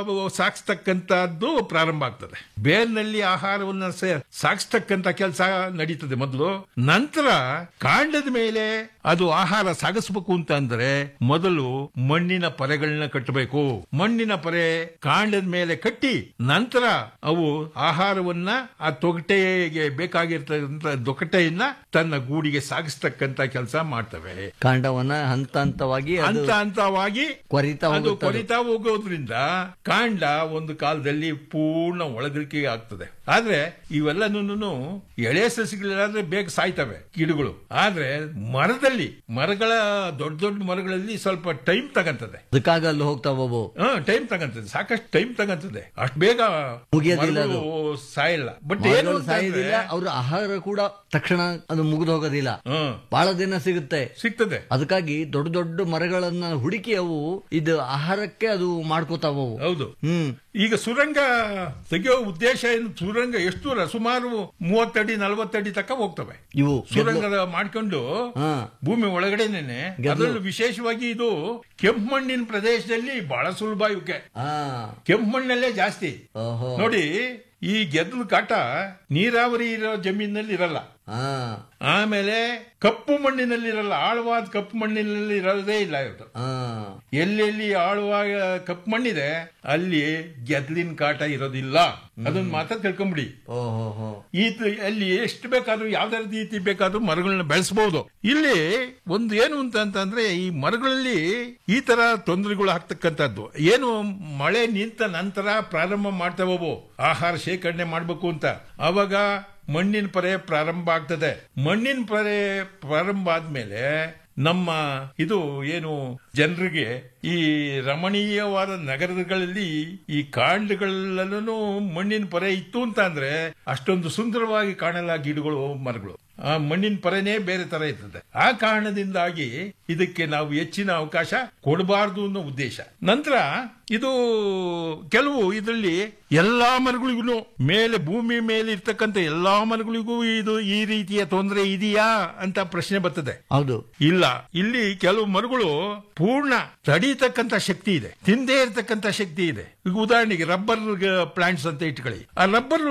ಸಾಗಿಸ್ತಕ್ಕಂತದ್ದು ಪ್ರಾರಂಭ ಆಗ್ತದೆ ಬೇರ್ನಲ್ಲಿ ಆಹಾರವನ್ನ ಸೇ- ಸಾಗಿಸ್ತಕ್ಕಂತ ಕೆಲಸ ನಡೀತದೆ ಮೊದಲು ನಂತರ ಕಾಂಡದ ಮೇಲೆ ಅದು ಆಹಾರ ಸಾಗಿಸ್ಬೇಕು ಅಂತ ಅಂದ್ರೆ ಮೊದಲು ಮಣ್ಣಿನ ಪರೆಗಳನ್ನ ಕಟ್ಟಬೇಕು ಮಣ್ಣಿನ ಪರೆ ಕಾಂಡದ ಮೇಲೆ ಕಟ್ಟಿ ನಂತರ ಅವು ಆಹಾರವನ್ನ ಆ ತೊಗಟೆಗೆ ಬೇಕಾಗಿರ್ತಕ್ಕಂಥ ದೊಕಟೆಯನ್ನ ತನ್ನ ಗೂಡಿಗೆ ಸಾಗಿಸ್ತಕ್ಕಂತ ಕೆಲಸ ಮಾಡ್ತವೆ ಕಾಂಡವನ್ನ ಹಂತ ಹಂತವಾಗಿ ಅದು ಹಂತ ಹಂತವಾಗಿ ಕೊರಿತಾ ಅದು ಹೋಗುತ್ತೆ ಅದು. ಕೊರಿತಾ ಹೋಗೋದ್ರಿಂದ ಕಾಂಡ ಒಂದು ಕಾಲದಲ್ಲಿ ಪೂರ್ಣ ಒಳಗರಿಕೆ ಆಗ್ತದೆ ಆದ್ರೆ ಇವೆಲ್ಲನೂ ಎಳೆ ಸಸಿಗಳಾದ್ರೆ ಬೇಗ ಸಾಯ್ತವೆ ಗಿಡಗಳು ಆದ್ರೆ ಮರದಲ್ಲಿ ಮರಗಳ ದೊಡ್ಡ ದೊಡ್ಡ ಮರಗಳಲ್ಲಿ ಸ್ವಲ್ಪ ಟೈಮ್ ತಗಂತದೆ ಅದಕ್ಕಾಗ ಅಲ್ಲಿ ಹೋಗ್ತಾವವು ಟೈಮ್ ತಗಂತದೆ ಸಾಕಷ್ಟು ಟೈಮ್ ತಗಂತದೆ ಅಷ್ಟು ಬೇಗ ಮುಗಿಯೋದಿಲ್ಲ ಅದು. ಮರಗಳು ಸಾಯಲ್ಲ ಬಟ್ ಏನು ಮರಗಳು ಅಂತಂದ್ರೆ- ಸಾಯೋದಿಲ್ಲ ಅವ್ರ ಆಹಾರ ಕೂಡ ತಕ್ಷಣ ಅದು ಮುಗಿದು ಹೋಗೋದಿಲ್ಲ ಬಹಳ ದಿನ ಸಿಗುತ್ತೆ ಸಿಗ್ತದೆ ಅದಕ್ಕಾಗಿ ದೊಡ್ಡ ದೊಡ್ಡ ಮರಗಳನ್ನ ಹುಡುಕಿ ಅವು ಇದು ಆಹಾರಕ್ಕೆ ಅದು ಮಾಡ್ಕೋತಾವು ಹೌದು ಹ್ಮ್ ಈಗ ಸುರಂಗ ತೆಗೆಯೋ ಉದ್ದೇಶ ಏನು ಸುರಂಗ ಎಷ್ಟು ದೂರ ಸುಮಾರು ಮೂವತ್ತಡಿ ನಲವತ್ತಡಿ ತಕ್ಕ ಹೋಗ್ತವೆ ಇವು ಸುರಂಗದ ಮಾಡ್ಕೊಂಡು ಹಾ. ಭೂಮಿ ಒಳಗಡೆನೆ ಗೆದ್ಲು. ಅದರಲ್ಲೂ ವಿಶೇಷವಾಗಿ ಇದು ಕೆಂಪು ಮಣ್ಣಿನ ಪ್ರದೇಶದಲ್ಲಿ ಬಹಳ ಸುಲಭ ಇವಕ್ಕೆ ಆ ಕೆಂಪು ಮಣ್ಣಲ್ಲೇ ಜಾಸ್ತಿ ಓಹೋ ನೋಡಿ ಈ ಗೆದ್ದಲು ಕಾಟ ನೀರಾವರಿ ಇರೋ ಜಮೀನಲ್ಲಿ ಇರಲ್ಲ ಆ ಆಮೇಲೆ ಕಪ್ಪು ಮಣ್ಣಿನಲ್ಲಿ ಇರಲ್ಲ ಆಳವಾದ ಕಪ್ಪು ಮಣ್ಣಿನಲ್ಲಿ ಇರೋದೇ ಇಲ್ಲ ಇದು ಆ ಎಲ್ಲೆಲ್ಲಿ ಆಳುವಾಗ ಕಪ್ಪು ಮಣ್ಣಿದೆ ಅಲ್ಲಿ ಗೆದ್ಲಿನ ಕಾಟ ಇರೋದಿಲ್ಲ ಅದನ್ನ ಮಾತ್ರ ತಿಳ್ಕೊಂಬಿಡಿ ಓಹೋ ಹೋ ಈತ ಅಲ್ಲಿ ಎಷ್ಟು ಬೇಕಾದ್ರೂ ಯಾವ್ದಾರ ರೀತಿ ಬೇಕಾದ್ರೂ ಮರಗಳನ್ನ ಬೆಳೆಸಬಹುದು ಇಲ್ಲಿ ಒಂದು ಏನು ಅಂತ ಅಂತಂದ್ರೆ ಈ ಮರಗಳಲ್ಲಿ ಈ ತರ ತೊಂದರೆಗಳು ಆಗ್ತಕ್ಕಂಥದ್ದು ಏನು ಮಳೆ ನಿಂತ ನಂತರ ಪ್ರಾರಂಭ ಮಾಡ್ತಾವವು ಆಹಾರ ಶೇಖರಣೆ ಮಾಡ್ಬೇಕು ಅಂತ ಅವಾಗ ಮಣ್ಣಿನ ಪರೆ ಪ್ರಾರಂಭ ಆಗ್ತದೆ ಮಣ್ಣಿನ ಪರೆ ಪ್ರಾರಂಭ ಆದ್ಮೇಲೆ ನಮ್ಮ ಇದು ಏನು ಜನರಿಗೆ ಈ ರಮಣೀಯವಾದ ನಗರಗಳಲ್ಲಿ ಈ ಕಾಂಡಗಳಲ್ಲೂ ಮಣ್ಣಿನ ಪೊರೆ ಇತ್ತು ಅಂತ ಅಂದ್ರೆ ಅಷ್ಟೊಂದು ಸುಂದರವಾಗಿ ಕಾಣಲ್ಲ ಗಿಡಗಳು ಮರಗಳು ಆ ಮಣ್ಣಿನ ಪರೆನೇ ಬೇರೆ ತರ ಇರ್ತದೆ ಆ ಕಾರಣದಿಂದಾಗಿ ಇದಕ್ಕೆ ನಾವು ಹೆಚ್ಚಿನ ಅವಕಾಶ ಕೊಡಬಾರದು ಅನ್ನೋ ಉದ್ದೇಶ ನಂತರ ಇದು ಕೆಲವು ಇದರಲ್ಲಿ ಎಲ್ಲಾ ಮರಗಳಿಗೂ ಮೇಲೆ ಭೂಮಿ ಮೇಲೆ ಇರ್ತಕ್ಕಂಥ ಎಲ್ಲಾ ಮರಗಳಿಗೂ ಇದು ಈ ರೀತಿಯ ತೊಂದರೆ ಇದೆಯಾ ಅಂತ ಪ್ರಶ್ನೆ ಬರ್ತದೆ ಹೌದು ಇಲ್ಲ ಇಲ್ಲಿ ಕೆಲವು ಮರಗಳು ಪೂರ್ಣ ತಡೀತಕ್ಕಂತ ಶಕ್ತಿ ಇದೆ ತಿಂದೇ ಇರತಕ್ಕಂತ ಶಕ್ತಿ ಇದೆ ಈಗ ಉದಾಹರಣೆಗೆ ರಬ್ಬರ್ ಪ್ಲಾಂಟ್ಸ್ ಅಂತ ಇಟ್ಕೊಳ್ಳಿ ಆ ರಬ್ಬರ್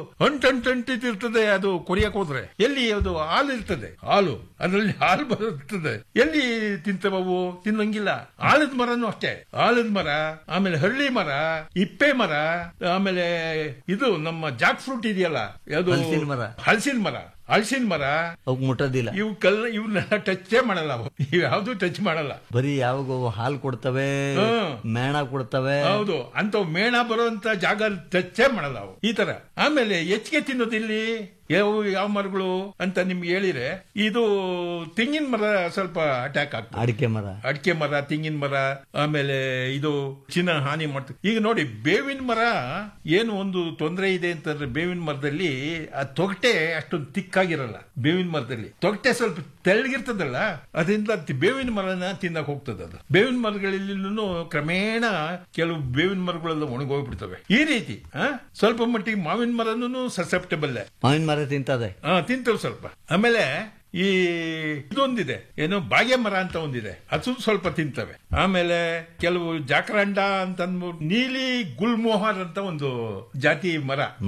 ಅಂಟಂಟಿರ್ತದೆ ಅದು ಕೊರಿಯಕ್ ಹೋದ್ರೆ ಎಲ್ಲಿ ಅದು ಹಾಲು ಇರ್ತದೆ ಹಾಲು ಅದರಲ್ಲಿ ಹಾಲು ಬರುತ್ತದೆ ಎಲ್ಲಿ ತಿಂತವವು ತಿನ್ನಂಗಿಲ್ಲ ಆಲದ ಮರನು ಅಷ್ಟೇ ಆಲದ ಮರ ಆಮೇಲೆ ಹಳ್ಳಿ ಮರ ಇಪ್ಪೆ ಮರ ಆಮೇಲೆ ಇದು ನಮ್ಮ ಜಾಕ್ ಫ್ರೂಟ್ ಇದೆಯಲ್ಲ ಯಾವುದು ಹಲಸಿನ ಮರ. ಹಲಸಿನ ಮರ ಹಲಸಿನ ಮರ ಅವಕ್ ಮುಟ್ಟೋದಿಲ್ಲ ಇವು ಕಲ್ ಇವನ್ನೆಲ್ಲ ಟಚ್ ಮಾಡಲ್ಲ ಅವು ಇವು ಯಾವ್ದು ಟಚ್ ಮಾಡಲ್ಲ ಬರೀ ಯಾವಾಗ ಅವು ಹಾಲು ಕೊಡ್ತವೆ ಹ್ಮ್. ಮೇಣ ಕೊಡ್ತವೆ ಹೌದು ಅಂತ ಮೇಣ ಬರುವಂತ ಜಾಗ ಟಚ್ಚೇ ಮಾಡಲ್ಲ ಅವು ಈ ತರ ಆಮೇಲೆ ಹೆಚ್ಚಿಗೆ ತಿನ್ನೋದು ಇಲ್ಲಿ ಯಾವ ಯಾವ ಮರಗಳು ಅಂತ ನಿಮ್ಗೆ ಹೇಳಿದ್ರೆ ಇದು ತೆಂಗಿನ ಮರ ಸ್ವಲ್ಪ ಅಟ್ಯಾಕ್ ಆಗ್ತದೆ ಅಡಿಕೆ ಮರ ಅಡಿಕೆ ಮರ ತೆಂಗಿನ ಮರ ಆಮೇಲೆ ಇದು ಚಿನ್ನ ಹಾನಿ ಮಾಡ್ತದೆ ಈಗ ನೋಡಿ ಬೇವಿನ ಮರ ಏನು ಒಂದು ತೊಂದರೆ ಇದೆ ಅಂತಂದ್ರೆ ಬೇವಿನ ಮರದಲ್ಲಿ ಆ ತೊಗಟೆ ಅಷ್ಟೊಂದು ತಿಕ್ಕಾಗಿರಲ್ಲ ಬೇವಿನ ಮರದಲ್ಲಿ ತೊಗಟೆ ಸ್ವಲ್ಪ ತೆಳ್ಳಗಿರ್ತದಲ್ಲ ಅದರಿಂದ ತಿ- ಬೇವಿನ ಮರನ ತಿನ್ನಕ್ ಹೋಗ್ತದೆ ಅದು ಬೇವಿನ ಮರಗಳಲ್ಲಿನೂ ಕ್ರಮೇಣ ಕೆಲವು ಬೇವಿನ ಮರಗಳೆಲ್ಲ ಒಣಗೋಗ್ಬಿಡ್ತವೆ ಈ ರೀತಿ ಆ, ಸ್ವಲ್ಪ ಮಟ್ಟಿಗೆ ಮಾವಿನ ಮರನೂ ಸಸೆಪ್ಟಬಲ್ ಮಾವಿನ ಮರ ತಿಂತದೆ ಹಾ ತಿಂತೇವೆ ಸ್ವಲ್ಪ ಆಮೇಲೆ ಈ ಇದೊಂದಿದೆ ಏನು ಬಾಗೆ ಮರ ಅಂತ ಒಂದಿದೆ ಅದು ಸ್ವಲ್ಪ ತಿಂತವೆ ಆಮೇಲೆ ಕೆಲವು ಜಾಕರಂಡ ಅಂತ ಅಂದ್ಬಿಟ್ಟು ನೀಲಿ ಗುಲ್ಮೋಹರ್ ಅಂತ ಒಂದು ಜಾತಿ ಮರ ಮರ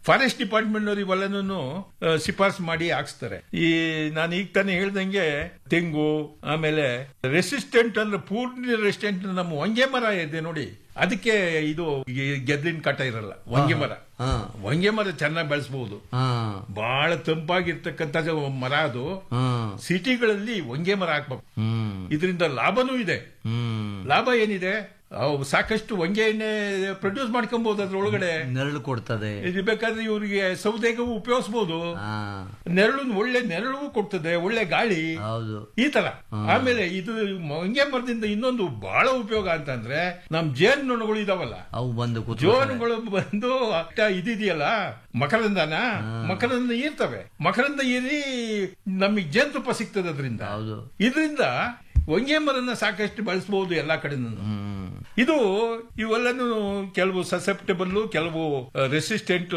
ಫಾರೆಸ್ಟ್ ಡಿಪಾರ್ಟ್ಮೆಂಟ್ ಅವ್ರು ಇವೆಲ್ಲನೂ ಶಿಫಾರಸು ಮಾಡಿ ಹಾಕ್ಸ್ತಾರೆ ಈ ನಾನು ಈಗ ತಾನೇ ಹೇಳ್ದಂಗೆ ತೆಂಗು ಆಮೇಲೆ ರೆಸಿಸ್ಟೆಂಟ್ ಅಂದ್ರೆ ಪೂರ್ಣ ರೆಸಿಸ್ಟೆಂಟ್ ನಮ್ಮ ಹೊಂಗೆ ಮರ ಇದೆ ನೋಡಿ ಅದಕ್ಕೆ ಇದು ಈ ಗೆದ್ಲಿನ ಕಾಟ ಇರಲ್ಲ ಹೊಂಗೆ ಮರ ಹಾ. ಹೊಂಗೆ ಮರ ಚೆನ್ನಾಗಿ ಬೆಳೆಸಬಹುದು ಹಾ ಬಹಳ ತಂಪಾಗಿರ್ತಕ್ಕಂಥ ಮರ ಅದು ಹಾ ಸಿಟಿಗಳಲ್ಲಿ ಹೊಂಗೆ ಮರ ಹಾಕ್ಬೇಕು ಹ್ಮ್ ಇದರಿಂದ ಲಾಭನೂ ಇದೆ ಹ್ಮ್ ಲಾಭ ಏನಿದೆ ಅವು ಸಾಕಷ್ಟು ಹೊಂಗೆ ಎಣ್ಣೆ ಪ್ರೊಡ್ಯೂಸ್ ಮಾಡ್ಕೊಬಹುದು ಅದ್ರೊಳಗಡೆ ನೆರಳು ಕೊಡ್ತದೆ ಇದು ಬೇಕಾದ್ರೆ ಇವರಿಗೆ ಸೌದೆಗೂ ಉಪಯೋಗಿಸಬಹುದು ಹಾ ನೆರಳು ಒಳ್ಳೆ ನೆರಳು ಕೊಡ್ತದೆ ಒಳ್ಳೆ ಗಾಳಿ ಹೌದು ಈ ತರ ಆಮೇಲೆ ಇದು ಹೊಂಗೆ ಮರದಿಂದ ಇನ್ನೊಂದು ಬಹಳ ಉಪಯೋಗ ಅಂತಂದ್ರೆ ನಮ್ ಜೇನುನೊಣಗಳು ಇದಾವಲ್ಲ ಅವು ಬಂದು ಕೂತ್ಕೊಳ್ತವೆ. ಜೋನುಗಳು ಬಂದು ಅಷ್ಟ ಇದಿದೆಯಲ್ಲ ಮಕರಂದನ ಮಕರಂದ ಇರ್ತವೆ ಮಕರಂದ ಏರಿ ನಮಗೆ ಜೇನುತುಪ್ಪ ಸಿಗ್ತದೆ ಅದರಿಂದ ಹೌದು ಇದರಿಂದ ಹೊಂಗೆ ಮರನ್ನ ಸಾಕಷ್ಟು ಬಳಸಬಹುದು ಎಲ್ಲಾ ಕಡೆನೂ ಹ್ಮ್ ಇದು ಇವೆಲ್ಲನೂ ಕೆಲವು ಸಸೆಪ್ಟಬಲ್ ಕೆಲವು ರೆಸಿಸ್ಟೆಂಟ್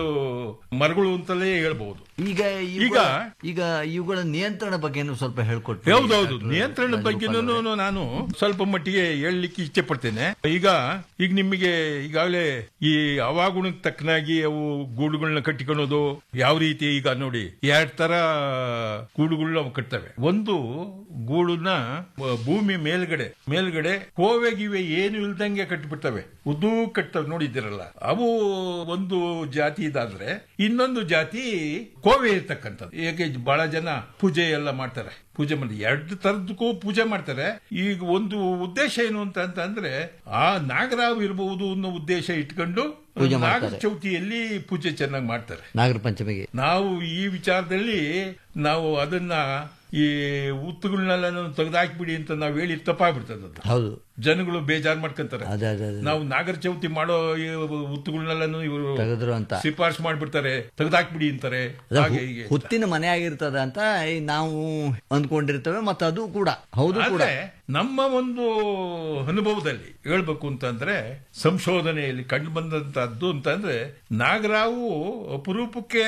ಮರಗಳು ಅಂತಲೇ ಹೇಳ್ಬಹುದು ಈಗ ಈಗ ಈಗ ಇವುಗಳ ನಿಯಂತ್ರಣ ಬಗ್ಗೆನೂ ಸ್ವಲ್ಪ ಹೇಳ್ಕೊಟ್ಟು ಹೌದೌದು ನಿಯಂತ್ರಣದ ಬಗ್ಗೆನೂ ನಾನು ಸ್ವಲ್ಪ ಮಟ್ಟಿಗೆ ಹೇಳಲಿಕ್ಕೆ ಇಚ್ಛೆ ಪಡ್ತೇನೆ ಈಗ ಈಗ ನಿಮಗೆ ಈಗಾಗಲೇ ಈ ಹವಾಗುಣಕ್ಕೆ ತಕ್ಕನಾಗಿ ಅವು ಗೂಡುಗಳನ್ನ ಕಟ್ಟಿಕೊಳ್ಳೋದು ಯಾವ ರೀತಿ ಈಗ ನೋಡಿ ಎರಡ್ ತರ ಗೂಡುಗಳನ್ನ ಅವು ಕಟ್ತವೆ ಒಂದು ಗೂಡನ್ನ ಬ- ಭೂಮಿ ಮೇಲ್ಗಡೆ ಮೇಲ್ಗಡೆ ಕೋವೆ ಗಿವೆ ಏನು ಇಲ್ದಂಗೆ ಕಟ್ಟಿಬಿಡ್ತವೆ ಉದ್ದು ಕಟ್ತವೆ ನೋಡಿದ್ದೀರಲ್ಲ ಅವು ಒಂದು ಜಾತಿ ಇದಾದ್ರೆ ಇನ್ನೊಂದು ಜಾತಿ ಕೋವೆ ಇರ್ತಕ್ಕಂಥದ್ದು ಏಕೆ ಬಹಳ ಜನ ಪೂಜೆ ಎಲ್ಲ ಮಾಡ್ತಾರೆ ಪೂಜೆ ಮಾಡಿ ಎರಡು ತರದಕ್ಕೂ ಪೂಜೆ ಮಾಡ್ತಾರೆ ಈಗ ಒಂದು ಉದ್ದೇಶ ಏನು ಅಂತ ಅಂತ ಅಂದ್ರೆ ಆ ನಾಗರಾವ್ ಇರಬಹುದು ಅನ್ನೋ ಉದ್ದೇಶ ಇಟ್ಕೊಂಡು ಪೂಜೆ ನಾಗರ ಮಾಡ್ತಾರೆ. ಚೌತಿಯಲ್ಲಿ ಪೂಜೆ ಚೆನ್ನಾಗಿ ಮಾಡ್ತಾರೆ ನಾಗರ ಪಂಚಮಿಗೆ ನಾವು ಈ ವಿಚಾರದಲ್ಲಿ ನಾವು ಅದನ್ನ ಈ ಉತ್ತುಗಳನ್ನೆಲ್ಲ ತೆಗೆದಾಕ್ಬಿಡಿ ಅಂತ ನಾವು ಹೇಳಿ ತಪ್ಪಾಗ್ಬಿಡ್ತದೆ ಅದು ಹೌದು ಜನಗಳು ಬೇಜಾರ್ ಮಾಡ್ಕೊಂತಾರೆ ಅದೇ ಅದೇ ಅದೇ ನಾವು ನಾಗರ ಚೌತಿ ಮಾಡೋ ಈ ಉತ್ತುಗಳನ್ನೆಲ್ಲ ಇವರು ತೆಗೆದ್ರು ಅಂತ ಶಿಫಾರಸು ಮಾಡ್ಬಿಡ್ತಾರೆ ತೆಗೆದಾಕ್ಬಿಡಿ ಅಂತಾರೆ ಅದು ಹಾಗೆ ಹು- ಹೀಗೆ ಹುತ್ತಿನ ಮನೆ ಆಗಿರ್ತದ ಅಂತ ಈ ನಾವು ಅಂದ್ಕೊಂಡಿರ್ತೇವೆ ಮತ್ತು ಅದು ಕೂಡ ಹೌದು ಕೂಡ ಆದ್ರೆ ನಮ್ಮ ಒಂದು ಅನುಭವದಲ್ಲಿ ಹೇಳ್ಬೇಕು ಅಂತಂದ್ರೆ ಸಂಶೋಧನೆಯಲ್ಲಿ ಕಂಡು ಬಂದಂತದ್ದು ಅಂತಂದ್ರೆ ನಾಗರಾವು ಅಪರೂಪಕ್ಕೆ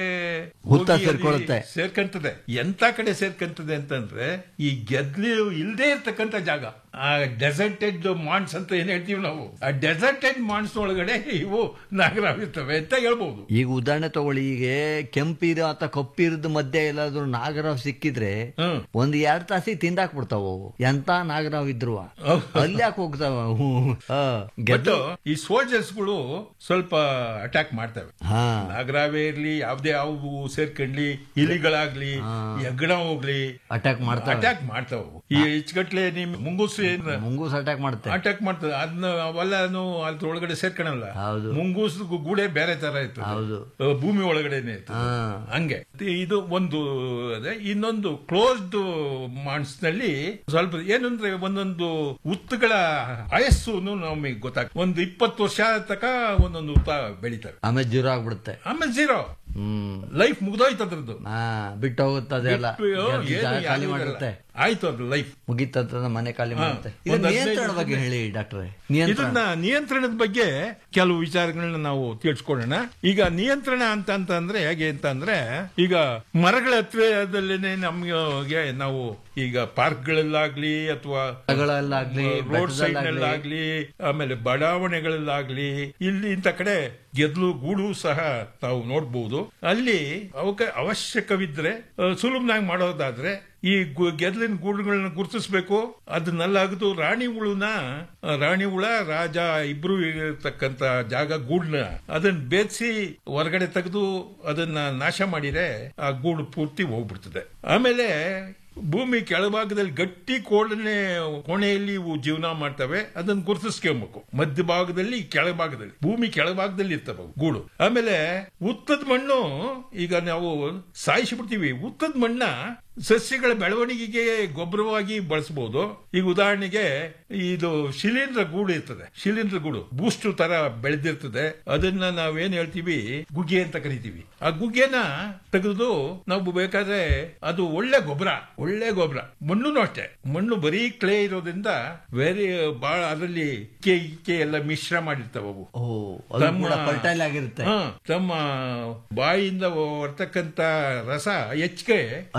ಹುತ್ತ ಹೋಗಿ ಅಲ್ಲಿ ಸೇರ್ಕೊಳ್ಳುತ್ತೆ. ಸೇರ್ಕಂತದೆ ಎಂತ ಕಡೆ ಸೇರ್ಕಂತದೆ ಅಂತಂದ್ರೆ ಈ ಗೆದ್ಲಿ ಇಲ್ದೇ ಇರ್ತಕ್ಕಂಥ ಜಾಗ ಆ ಡೆಸರ್ಟೆಡ್ ಮಾನ್ಸ್ ಅಂತ ಏನ್ ಹೇಳ್ತೀವಿ ನಾವು ಆ ಡೆಸರ್ಟೆಡ್ ಮಾನ್ಸ್ ಒಳಗಡೆ ಇವು ನಾಗರಾವ್ ಇರ್ತವೆ ಅಂತ ಹೇಳ್ಬಹುದು ಈಗ ಉದಾಹರಣೆ ತಗೊಳ್ಳಿ ಈಗ ಕೆಂಪಿರ ಅಥವಾ ಕಪ್ಪಿರದ ಮಧ್ಯೆ ಎಲ್ಲಾದ್ರೂ ನಾಗರಾವ್ ಸಿಕ್ಕಿದ್ರೆ ಒಂದ್ ಎರಡ್ ತಾಸಿಗೆ ತಿಂದಾಕ್ ಬಿಡ್ತಾವ ಅವು ಎಂತ ನಾಗರಾವ್ ಇದ್ರು ಅಲ್ಲಿ ಯಾಕೆ ಹೋಗ್ತಾವ ಅವು? ಆ, ಬಟ್ ಗೆದ್ದು ಈ ಸೋಲ್ಜರ್ಸ್ಗಳು ಸ್ವಲ್ಪ ಅಟ್ಯಾಕ್ ಮಾಡ್ತವೆ ಹಾ ನಾಗರಾವೇ ಇರ್ಲಿ ಯಾವ್ದೇ ಯಾವ ಸೇರ್ಕೊಂಡ್ಲಿ ಇಲಿಗಳಾಗ್ಲಿ ಹೆಗ್ಗಣ ಹೋಗ್ಲಿ ಅಟ್ಯಾಕ್ ಮಾಡ್ತಾವೆ ಅಟ್ಯಾಕ್ ಮಾಡ್ತಾವ ಈ ಹೆಚ್ಚುಗಟ್ಲೆ ನಿಮ್ ಮುಂಗುಸು ಏನ್ ಮುಂಗೂಸ್ ಅಟ್ಯಾಕ್ ಮಾಡುತ್ತೆ ಅಟ್ಯಾಕ್ ಮಾಡ್ತದೆ ಅದನ್ನ ಅವೆಲ್ಲನು ಅದ್ರ ಒಳಗಡೆ ಸೇರ್ಕೊಳಲ್ಲ ಹೌದು. ಮುಂಗೂಸ್ ಗೂಡೆ ಬೇರೆ ತರ ಇತ್ತು ಹೌದು. ಭೂಮಿ ಒಳಗಡೆನೆ ಇತ್ತು ಹಾ ಹಂಗೆ ಇದು ಒಂದು ಅದೇ ಇನ್ನೊಂದು ಕ್ಲೋಸ್ಡ್ ಮಾನ್ಸ್ ನಲ್ಲಿ ಸ್ವಲ್ಪ ಏನಂದ್ರೆ ಒಂದೊಂದು ಉತ್ತುಗಳ ವಯಸ್ಸು ನಮಗೆ ಗೊತ್ತಾಗ ಒಂದು ಇಪ್ಪತ್ತು ವರ್ಷ ತನಕ ಒಂದೊಂದು ಉತ್ತ ಬೆಳಿತವೆ ಆಮೇಲೆ ಜೀರೋ ಆಗ್ಬಿಡುತ್ತೆ ಆಮೇಲೆ ಜೀರೋ ಹ್ಮ್ ಲೈಫ್ ಮುಗ್ದೋಯ್ತು ಅದ್ರದ್ದು ಹಾ ಬಿಟ್ಟು ಹೋಗುತ್ತೆ ಅದೆಲ್ಲ ಬಿಟ್ಟು, ಗೆದ್ದು ಏನು ಜಾಗ ಖಾಲಿ ಯಾವ್ದು ಮಾಡುತ್ತೆ ಇರಲ್ಲ. ಆಯ್ತು ಅದು ಲೈಫ್ ಮುಗಿತದ ಮನೆ ಖಾಲಿ ಹಾ. ಮಾಡುತ್ತೆ ಒಂದು ಇದು ಹದಿನೈದು ನಿಯಂತ್ರಣ ಬಗ್ಗೆ ದಿನ- ಹೇಳಿ ಡಾಕ್ಟ್ರೆ ನಿಯಂತ್ರಣ ಇದನ್ನ ನಿಯಂತ್ರಣದ ಬಗ್ಗೆ ಕೆಲವು ವಿಚಾರಗಳನ್ನ ನಾವು ತಿಳ್ಸ್ಕೊಳ್ಳೋಣ ಈಗ ನಿಯಂತ್ರಣ ಅಂತ ಅಂತ ಅಂದ್ರೆ ಹೇಗೆ ಅಂತ ಅಂದ್ರೆ ಈಗ ಮರಗಳ ಹತ್ರದಲ್ಲೇನೆ ನಮ್ಗೆ ನಾವು ಈಗ ಪಾರ್ಕ್ಗಳಲ್ಲಾಗ್ಲಿ ಅಥವಾ ಮರಗಳಲ್ಲಾಗ್ಲಿ, ರೋಡ್ ಸೈಡ್ ಬೆಟ್ಟದಲ್ಲಾಗ್ಲಿ. ನಲ್ಲಾಗ್ಲಿ ಆಮೇಲೆ ಬಡಾವಣೆಗಳಲ್ಲಾಗ್ಲಿ ಇಲ್ಲಿ ಇಂಥ ಕಡೆ ಗೆದ್ಲು ಗೂಡು ಸಹ ತಾವು ನೋಡ್ಬೋದು ಅಲ್ಲಿ ಅವಕ್ಕೆ ಅವಶ್ಯಕವಿದ್ರೆ ಆ, ಸುಲಭನಾಗಿ ಮಾಡೋದಾದ್ರೆ ಈ ಗು- ಗೆದ್ಲಿನ ಗೂಡುಗಳನ್ನ ಗುರುತಿಸ್ಬೇಕು ಅದನ್ನೆಲ್ಲ ಅಗದು ರಾಣಿ ಹುಳುನ ಆ, ರಾಣಿ ಹುಳ ರಾಜ ಇಬ್ರು ಇರತಕ್ಕಂತ ಜಾಗ ಗೂಡ್ನ ಅದನ್ನ ಬೇಯಿಸಿ ಹೊರಗಡೆ ತೆಗೆದು ಅದನ್ನ ನಾಶ ಮಾಡಿದ್ರೆ ಆ ಗೂಡು ಪೂರ್ತಿ ಹೋಗ್ಬಿಡ್ತದೆ ಆಮೇಲೆ ಭೂಮಿ ಕೆಳಭಾಗದಲ್ಲಿ ಗಟ್ಟಿ ಕೋಣೆ ಕೋಣೆಯಲ್ಲಿ ಇವು ಜೀವನ ಮಾಡ್ತವೆ ಅದನ್ನ ಗುರುತಿಸ್ಕೊಬೇಕು ಮಧ್ಯ ಭಾಗದಲ್ಲಿ ಕೆಳಭಾಗದಲ್ಲಿ ಭೂಮಿ ಕೆಳಭಾಗದಲ್ಲಿ ಇರ್ತವೆ ಅವು ಗೂಡು ಆಮೇಲೆ ಉತ್ತದ ಮಣ್ಣು ಈಗ ನಾವು ಸಾಯಿಸಿಬಿಡ್ತೀವಿ ಉತ್ತದ ಮಣ್ಣ ಸಸ್ಯಗಳ ಬೆಳವಣಿಗೆಗೆ ಗೊಬ್ಬರವಾಗಿ ಬಳಸಬಹುದು ಈಗ ಉದಾಹರಣೆಗೆ ಇದು ಶಿಲೀಂಧ್ರ ಗೂಡು ಇರ್ತದೆ ಶಿಲೀಂಧ್ರ ಗೂಡು ಬೂಸ್ಟ್ ತರ ಬೆಳೆದಿರ್ತದೆ ಅದನ್ನ ನಾವೇನ್ ಹೇಳ್ತೀವಿ ಗುಗ್ಗೆ ಅಂತ ಕರಿತೀವಿ ಆ ಗುಗ್ಗೆನ ತೆಗೆದು ನಾವು ಬೇಕಾದ್ರೆ ಅದು ಒಳ್ಳೆ ಗೊಬ್ಬರ ಒಳ್ಳೆ ಗೊಬ್ಬರ ಮಣ್ಣು ಅಷ್ಟೇ ಮಣ್ಣು ಬರೀ ಕ್ಲೇ ಇರೋದ್ರಿಂದ ಬೇರೆ ಬಹಳ ಅದರಲ್ಲಿ ಇಕ್ಕೆ ಇಕ್ಕೆ ಎಲ್ಲ ಮಿಶ್ರ ಮಾಡಿರ್ತಾವ ಅವು ಓ ಅದು ಕೂಡ fertile ಆಗಿರುತ್ತೆ ಹಾ, ತಮ್ಮ ಬಾಯಿಯಿಂದ ಬರ್ತಕ್ಕಂತ ರಸ ಹೆಚ್ಚಿಗೆ ಅಲ್ಲಿರುತ್ತೆ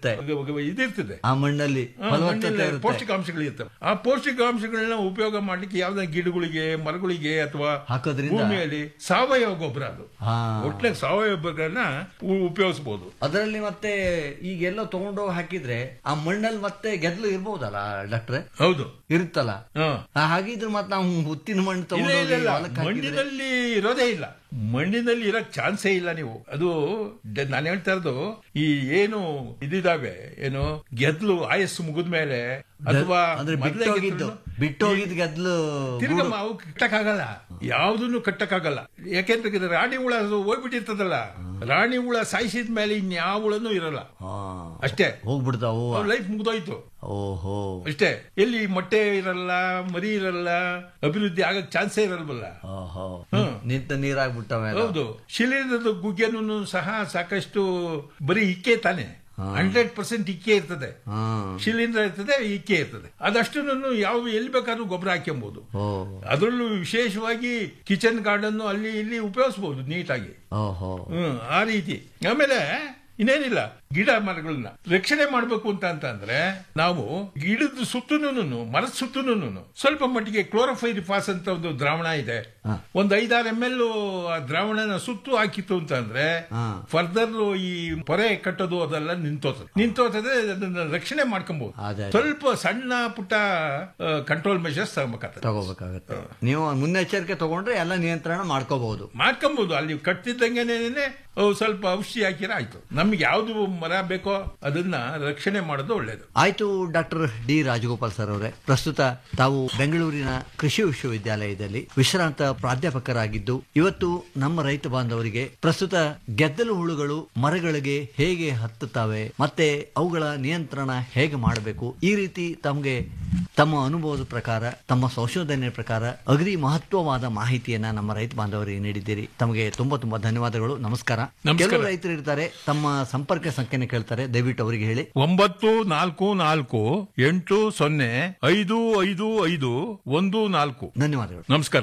ಇರುತ್ತೆ ಇದಿರ್ತದೆ ಆ ಮಣ್ಣಲ್ಲಿ ಆ, ಫಲವತ್ತತೆ ಮಣ್ಣಲ್ಲಿ ಇರುತ್ತೆ ಪೌಷ್ಟಿಕಾಂಶಗಳು ಇರ್ತವೆ ಆ ಪೌಷ್ಟಿಕಾಂಶಗಳನ್ನ ಉಪಯೋಗ ಮಾಡ್ಲಿಕ್ಕೆ ಯಾವ್ದಾರ ಗಿಡಗಳಿಗೆ ಮರಗಳಿಗೆ ಅಥವಾ ಹಾಕೋದ್ರಿಂದ- ಭೂಮಿಯಲ್ಲಿ ಸಾವಯವ ಗೊಬ್ಬರ ಅದು ಹಾ. ಒಟ್ಟಿನ ಸಾವಯವ ಗೊಬ್ಬರನ ಉಪಯೋಗಿಸಬಹುದು ಅದರಲ್ಲಿ ಮತ್ತೆ ಈಗೆಲ್ಲೋ ತಗೊಂಡೋಗಿ ಹಾಕಿದ್ರೆ ಆ ಮಣ್ಣಲ್ಲಿ ಮತ್ತೆ ಗೆದ್ಲು ಇರ್ಬೋದಲ್ಲ ಡಾಕ್ಟ್ರೆ ಹೌದು ಇರುತ್ತಲ್ಲ ಹಾ. ಆ, ಹಾಗಿದ್ರೆ ಮತ್ತೆ ನಾವು ಹುತ್ತಿನ ಮಣ್ಣು ಇಲ್ಲ ಇಲ್ಲ ತಗೊಂಡೋಗಿ ಇಲ್ಲ ಹೊಲಕ್ಕೆ ಹಾಕಿದ್ರೆ ಮಣ್ಣಿನಲ್ಲಿ ಇರೋದೇ ಇಲ್ಲ ಮಣ್ಣಿನಲ್ಲಿ ಇರಕ್ ಚಾನ್ಸೇ ಇಲ್ಲ ನೀವು ಅದು ಡ- ನಾನು ಹೇಳ್ತಾ ಇರೋದು ಈ ಏನು ಇದಿದಾವೆ ಏನು ಗೆದ್ಲು ಆಯಸ್ಸು ಮುಗಿದ್ಮೇಲೆ ಅಥವಾ ಅಂದ್ರೆ ಮೊದ್ಲೇ ಬಿಟ್ಟೋಗಿದ್ದು ಗೆದ್ಲು- ಬಿಟ್ಟೋಗಿದ್ ಗೆದ್ಲು ತಿರ್ಗ ಗೂಡು- ಅವು ಕಟ್ಟಕ್ಕಾಗಲ್ಲ ಯಾವ್ದನ್ನು ಕಟ್ಟಕ್ಕಾಗಲ್ಲ ಯಾಕೆಂದ್ರೆ ಇದು ರಾಣಿ ಹುಳ ಅದು ಹೋಗ್ಬಿಟ್ಟಿರ್ತದಲ್ಲ ರಾಣಿ ಹುಳ ಸಾಯಿಸಿದ ಮೇಲೆ ಇನ್ಯಾವ ಹುಳನೂ ಇರಲ್ಲ ಹಾ. ಅಷ್ಟೇ ಹೋಗ್ಬಿಡ್ತಾವು ಲೈಫ್ ಮುಗ್ದೋಯ್ತು ಓಹೋ ಅಷ್ಟೇ ಎಲ್ಲಿ ಮೊಟ್ಟೆ ಇರಲ್ಲ ಮರಿ ಇರಲ್ಲ ಅಭಿವೃದ್ಧಿ ಆಗಕ್ ಚಾನ್ಸೇ ಇರಲ್ವಲ್ಲ ಓಹೋ ಹ್ಮ್. ನಿಂತ ನೀರಾಗ್ಬಿಟ್ಟವೆ ಹೌದು ಶಿಲೀಂಧ್ರದ ಗುಗ್ಗೆನೂ ಸಹ ಸಾಕಷ್ಟು ಬರೀ ಇಕ್ಕೆ ತಾನೆ ಹಂಡ್ರೆಡ್ ಪರ್ಸೆಂಟ್ ಇಕ್ಕೆ ಇರ್ತದೆ ಹಾ ಶಿಲೀಂಧ್ರ ಇರ್ತದೆ ಇಕ್ಕೆ ಇರ್ತದೆ ಅದಷ್ಟು ಯಾವ ಎಲ್ಲಿ ಬೇಕಾದ್ರೂ ಗೊಬ್ಬರ ಹಾಕ್ಯಬಹುದು ಓ ಅದರಲ್ಲೂ ವಿಶೇಷವಾಗಿ ಕಿಚನ್ ಗಾರ್ಡನ್ ಅಲ್ಲಿ ಇಲ್ಲಿ ಉಪಯೋಗಿಸಬಹುದು ನೀಟಾಗಿ ಓಹೋ ಹ್ಮ್ ಆ ರೀತಿ ಆಮೇಲೆ ಇನ್ನೇನಿಲ್ಲ ಗಿಡ ಮರಗಳನ್ನ ರಕ್ಷಣೆ ಮಾಡಬೇಕು ಅಂತ ಅಂತಂದ್ರೆ ನಾವು ಗಿಡದ ಸುತ್ತಲೂ ಮರದ ಸುತ್ತಲೂ ಸ್ವಲ್ಪ ಮಟ್ಟಿಗೆ ಕ್ಲೋರೋಫೈರಿಫಾಸ್ ಅಂತ ಒಂದು ದ್ರಾವಣ ಇದೆ ಒಂದ್ ಐದಾರು ಎಮ್ ಎಲ್ ಆ ದ್ರಾವಣನ ಸುತ್ತು ಹಾಕಿತ್ತು ಅಂತಂದ್ರೆ ಫರ್ದರ್ ಈ ಪೊರೆ ಕಟ್ಟೋದು ಅದೆಲ್ಲ ನಿಂತೋತದೆ ನಿಂತೋತದೆ ಅದನ್ನ ರಕ್ಷಣೆ ಮಾಡ್ಕೊಬಹುದು ಅದೇ. ಸ್ವಲ್ಪ ಸಣ್ಣ ಪುಟ್ಟ ಕಂಟ್ರೋಲ್ ಮೆಷರ್ಸ್ ತಗೋಬೇಕಾಗ್ತದೆ ತಗೋಬೇಕಾಗತ್ತೆ ನೀವು ಮುನ್ನೆಚ್ಚರಿಕೆ ತಗೊಂಡ್ರೆ ಎಲ್ಲ ನಿಯಂತ್ರಣ ಮಾಡ್ಕೋಬಹುದು ಮಾಡ್ಕೊಬಹುದು ಅಲ್ಲಿ ಕಟ್ತಿದ್ದಂಗೆನೆ ಅವು ಸ್ವಲ್ಪ ಔಷಧಿ ಹಾಕಿರ ಆಯ್ತು ನಮ್ಗೆ ಯಾವ್ದು ಮರ ಬೇಕೋ ಅದನ್ನ ರಕ್ಷಣೆ ಮಾಡೋದು ಒಳ್ಳೇದು ಆಯ್ತು ಡಾಕ್ಟರ್ ಡಿ ರಾಜಗೋಪಾಲ್ ಸರ್ ಅವರೇ ಪ್ರಸ್ತುತ ತಾವು ಬೆಂಗಳೂರಿನ ಕೃಷಿ ವಿಶ್ವವಿದ್ಯಾಲಯದಲ್ಲಿ ವಿಶ್ರಾಂತ ಪ್ರಾಧ್ಯಾಪಕರಾಗಿದ್ದು ಇವತ್ತು ನಮ್ಮ ರೈತ ಬಾಂಧವರಿಗೆ ಪ್ರಸ್ತುತ ಗೆದ್ದಲು ಹುಳುಗಳು ಮರಗಳಿಗೆ ಹೇಗೆ ಹತ್ತುತ್ತವೆ ಮತ್ತೆ ಅವುಗಳ ನಿಯಂತ್ರಣ ಹೇಗೆ ಮಾಡಬೇಕು ಈ ರೀತಿ ತಮಗೆ ತಮ್ಮ ಅನುಭವದ ಪ್ರಕಾರ ತಮ್ಮ ಸಂಶೋಧನೆ ಪ್ರಕಾರ ಅಗದಿ ಮಹತ್ವವಾದ ಮಾಹಿತಿಯನ್ನ ನಮ್ಮ ರೈತ ಬಾಂಧವರಿಗೆ ನೀಡಿದ್ದೀರಿ ತಮಗೆ ತುಂಬಾ ತುಂಬಾ ಧನ್ಯವಾದಗಳು ನಮಸ್ಕಾರ ನಮಸ್ಕಾರ. ಕೆಲವು ರೈತರು ಇರ್ತಾರೆ ತಮ್ಮ ಸಂಪರ್ಕ ಸಂಖ್ಯೆನ ಕೇಳ್ತಾರೆ ದಯವಿಟ್ಟು ಅವರಿಗೆ ಹೇಳಿ ಒಂಬತ್ತು ನಾಲ್ಕು ನಾಲ್ಕು ಎಂಟು ಸೊನ್ನೆ ಐದು ಐದು ಐದು ಒಂದು ನಾಲ್ಕು ಧನ್ಯವಾದಗಳು ನಮಸ್ಕಾರ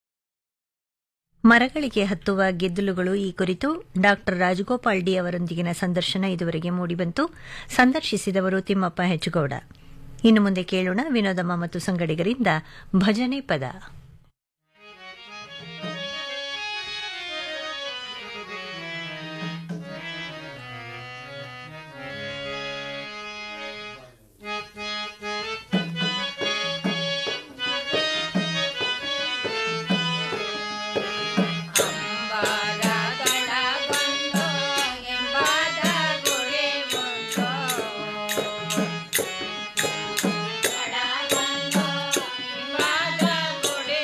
ಮರಗಳಿಗೆ ಹತ್ತುವ ಗೆದ್ದಲುಗಳು ಈ ಕುರಿತು ಡಾಕ್ಟರ್ ರಾಜಗೋಪಾಲ್ ಡಿ ಅವರೊಂದಿಗಿನ ಸಂದರ್ಶನ ಇದುವರೆಗೆ ಮೂಡಿಬಂತು ಸಂದರ್ಶಿಸಿದವರು ತಿಮ್ಮಪ್ಪ ಹೆಚ್ಚುಗೌಡ ಇನ್ನು ಮುಂದೆ ಕೇಳೋಣ ವಿನೋದಮ್ಮ ಮತ್ತು ಸಂಗಡಿಗರಿಂದ ಭಜನೆ ಪದ ಗುಡಿ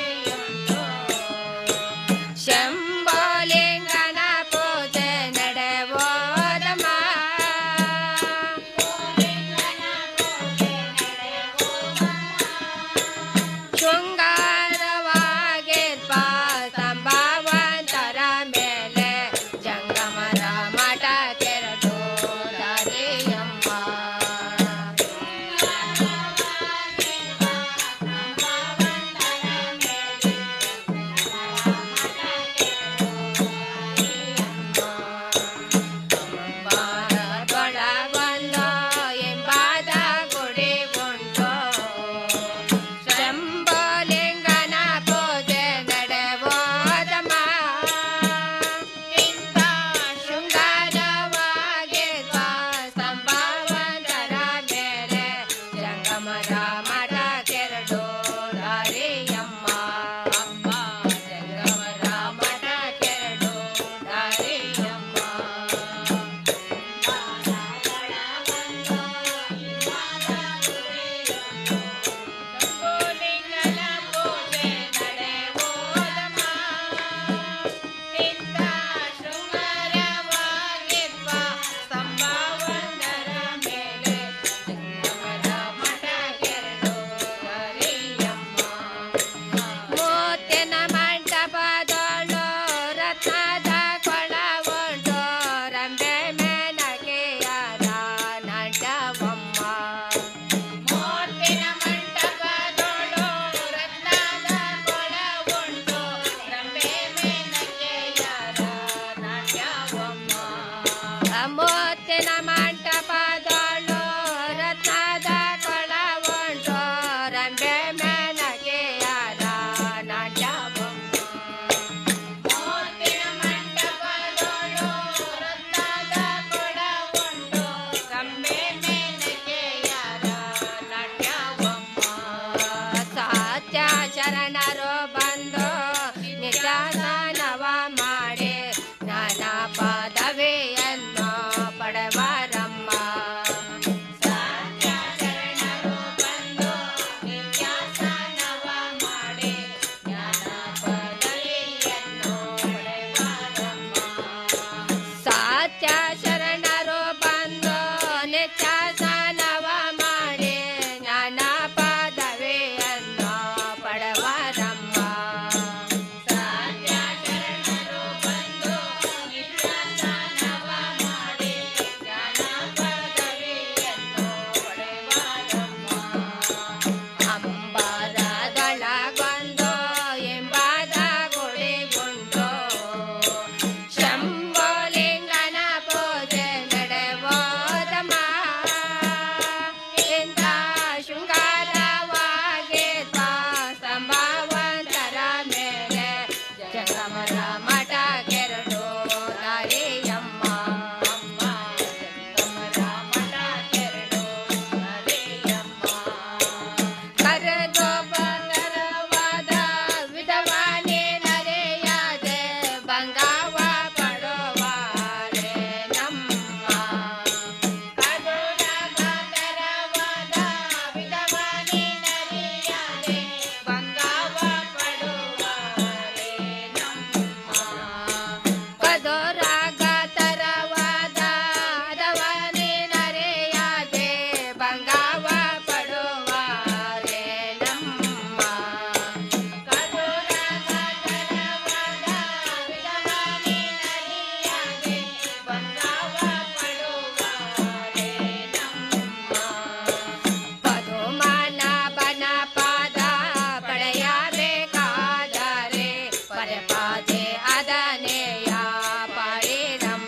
ಪದೆ ಪಾದೆ ಅದನೆಯ ಪಡೆದಮ್ಮ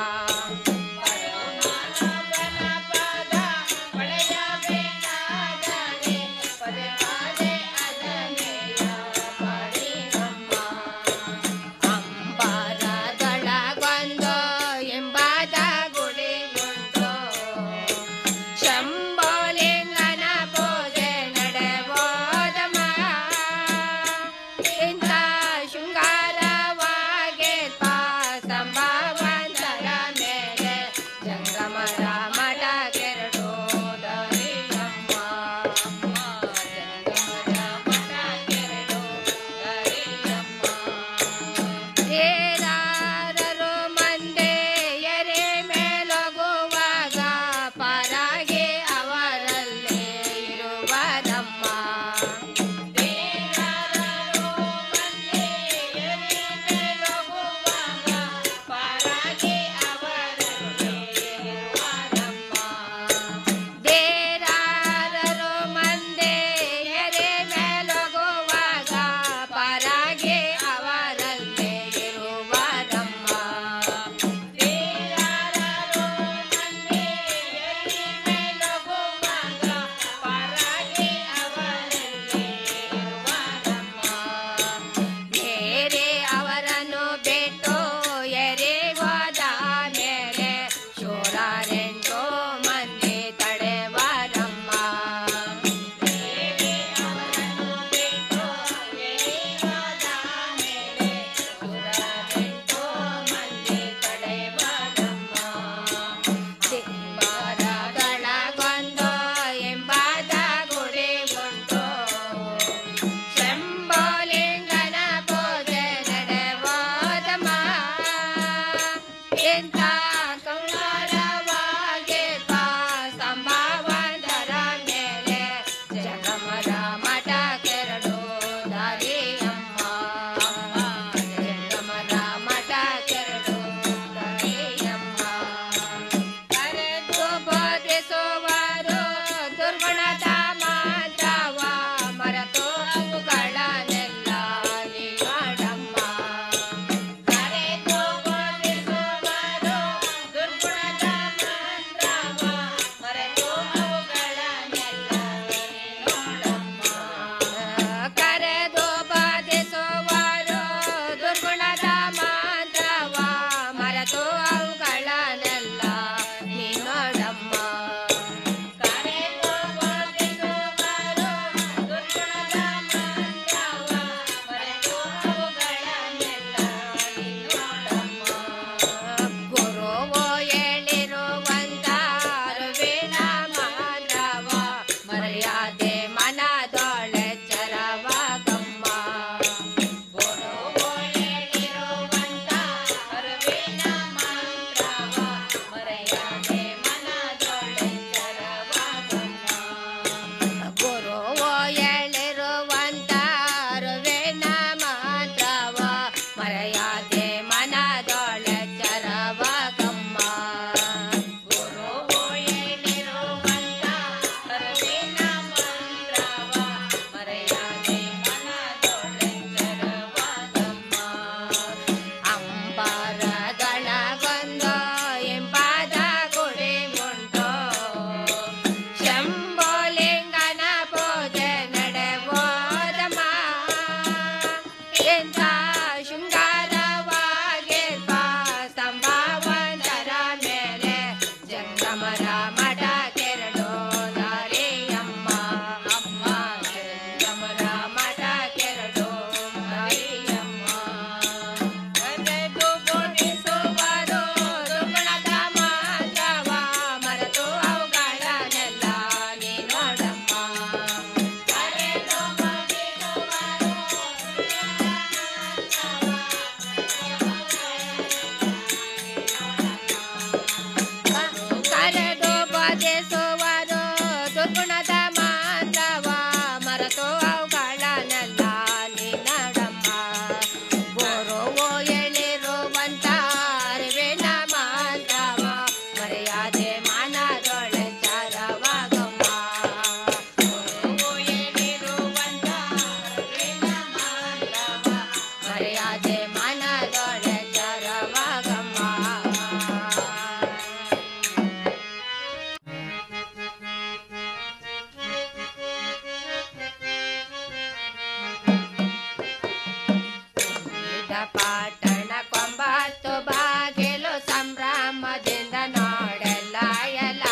ಅಂಬರದೊಳಗೊಂದು ಎಂಬಾದ ಗುಡಿಯುಂಟು ಶಂಭೋಲಿಂಗನ ಪೂಜೆ ನಡೆಬೋದಮ್ಮ ಇಂಥ ಶೃಂಗಾರ ಯಾದೆ ಮನದೊಳೆ ಚರವಾಗಮ್ಮ ಇದ ಪಾಟಣ ಕೊಂಬತ್ತು ಬಾಗಿಲು ಸಂಭ್ರಮದಿಂದ ನೋಡೆಲ್ಲ ಎಲ್ಲ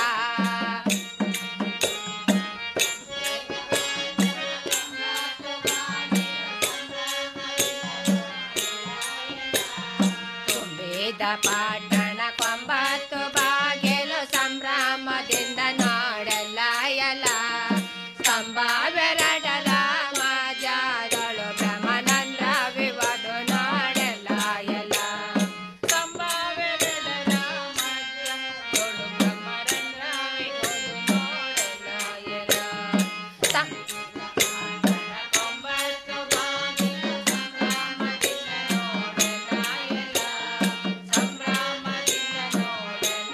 ತುಂಬಿದ ಪಾಟಣ ಕೊಂಬತ್ತು ಬಾಗಿಲು ಸಂಭ್ರಮದಿಂದ ನೋಡೆಲ್ಲ ಎಲ್ಲ ಕಂಬವೆರಡಲ ಮಾಜಾದಳು ಬ್ರಹ್ಮನಂದ್ರ ವಿವಡು ನೋಡೆಲ್ಲ ಎಲ್ಲ ಕಂಬವೆರಡಲ ಮಾಜಾದಳು ಬ್ರಹ್ಮನಂದ್ರ ವಿವಡು ನೋಡೆಲ್ಲ ಎಲ್ಲ ತ- ಕೊಂಬತ್ತು ಬಾಗಿಲು ಸಂಭ್ರಮದಿಂದ ನೋಡೆಲ್ಲ ಎಲ್ಲ ಸಂಭ್ರಮದಿಂದ ನೋಡೆಲ್ಲ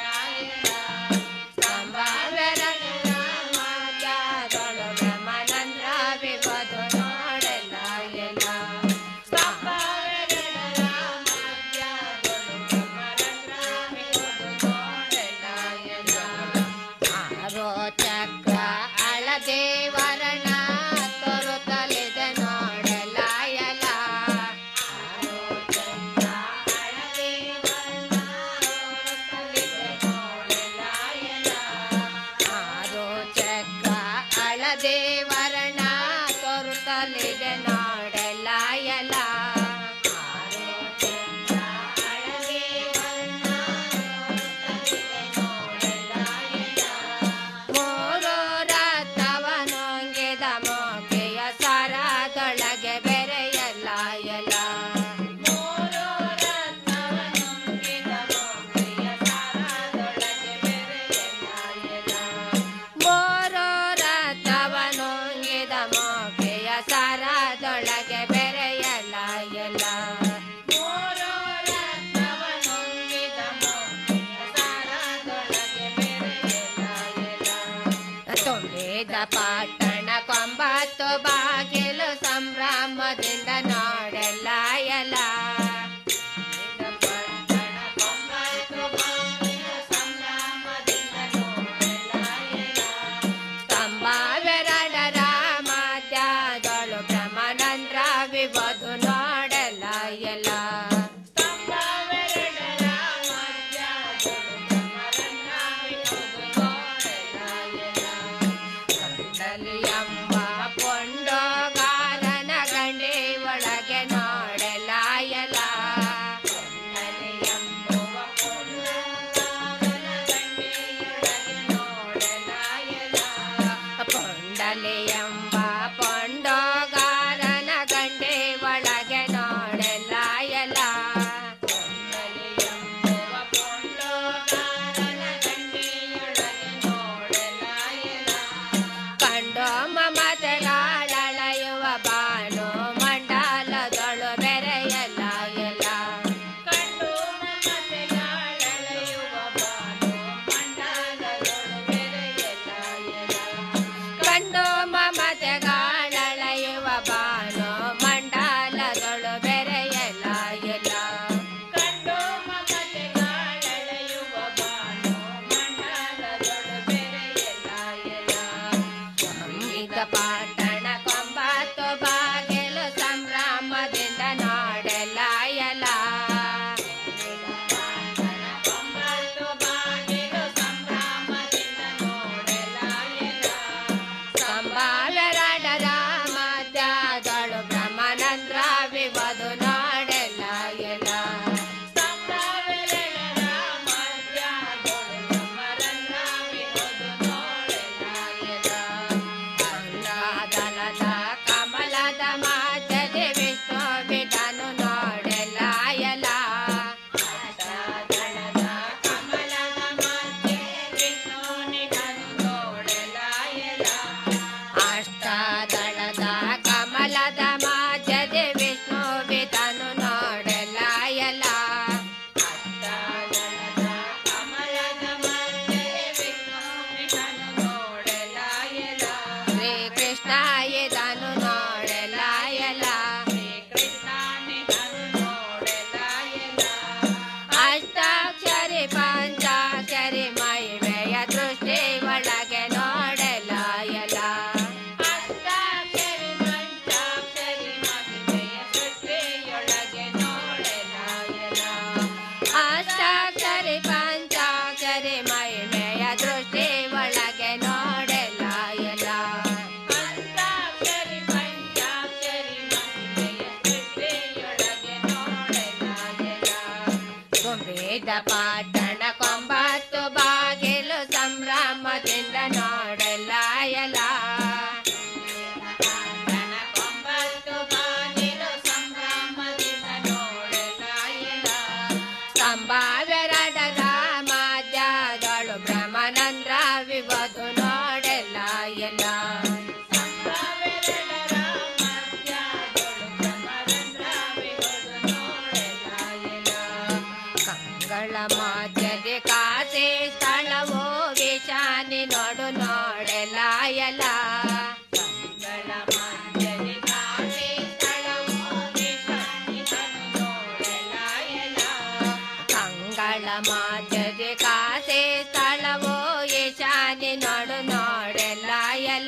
ಪಾಟಣ ಕೊಂಬತ್ತು ಬಾಗಿಲು ಸಂಭ್ರಮದಿಂದ ನೋಡಲ್ಲ ಎಲ ಕೊಂಬತ್ತು ಬಾಗಿಲು ಸಂಭ್ರಮದಿಂದ ನೋಡಲ್ಲ ಎಲ ಸಂಭಾವ್ಯರಡರ ಮಾಧ್ಯಗಳು ಬ್ರಹ್ಮಾನಂದ್ರ ವಿವಧು ನೋಡೆಲ್ಲ ಎಲ್ಲ ಕಂಗಳ ಮಾಧ್ಯದೆ ಕಾಸೆ ಸ್ಥಳವೋ ವಿಷಾನಿ ನೋಡು ನೋಡೆಲ್ಲ ಎಲ್ಲ ಕಂಗಳ ಮಾಧ್ಯದೆ ಕಾಸೆ ಸ್ಥಳವೋ ವಿಷಾನಿ ನೋಡು ನೋಡೆಲ್ಲ ಎಲ್ಲ ಕಂಗಳ ಮಾಧ್ಯದೆ ಕಾಸೆ ಸ್ಥಳವೋ ಈಶಾನಿ ನೋಡು ನೋಡೆಲ್ಲ ಎಲ್ಲ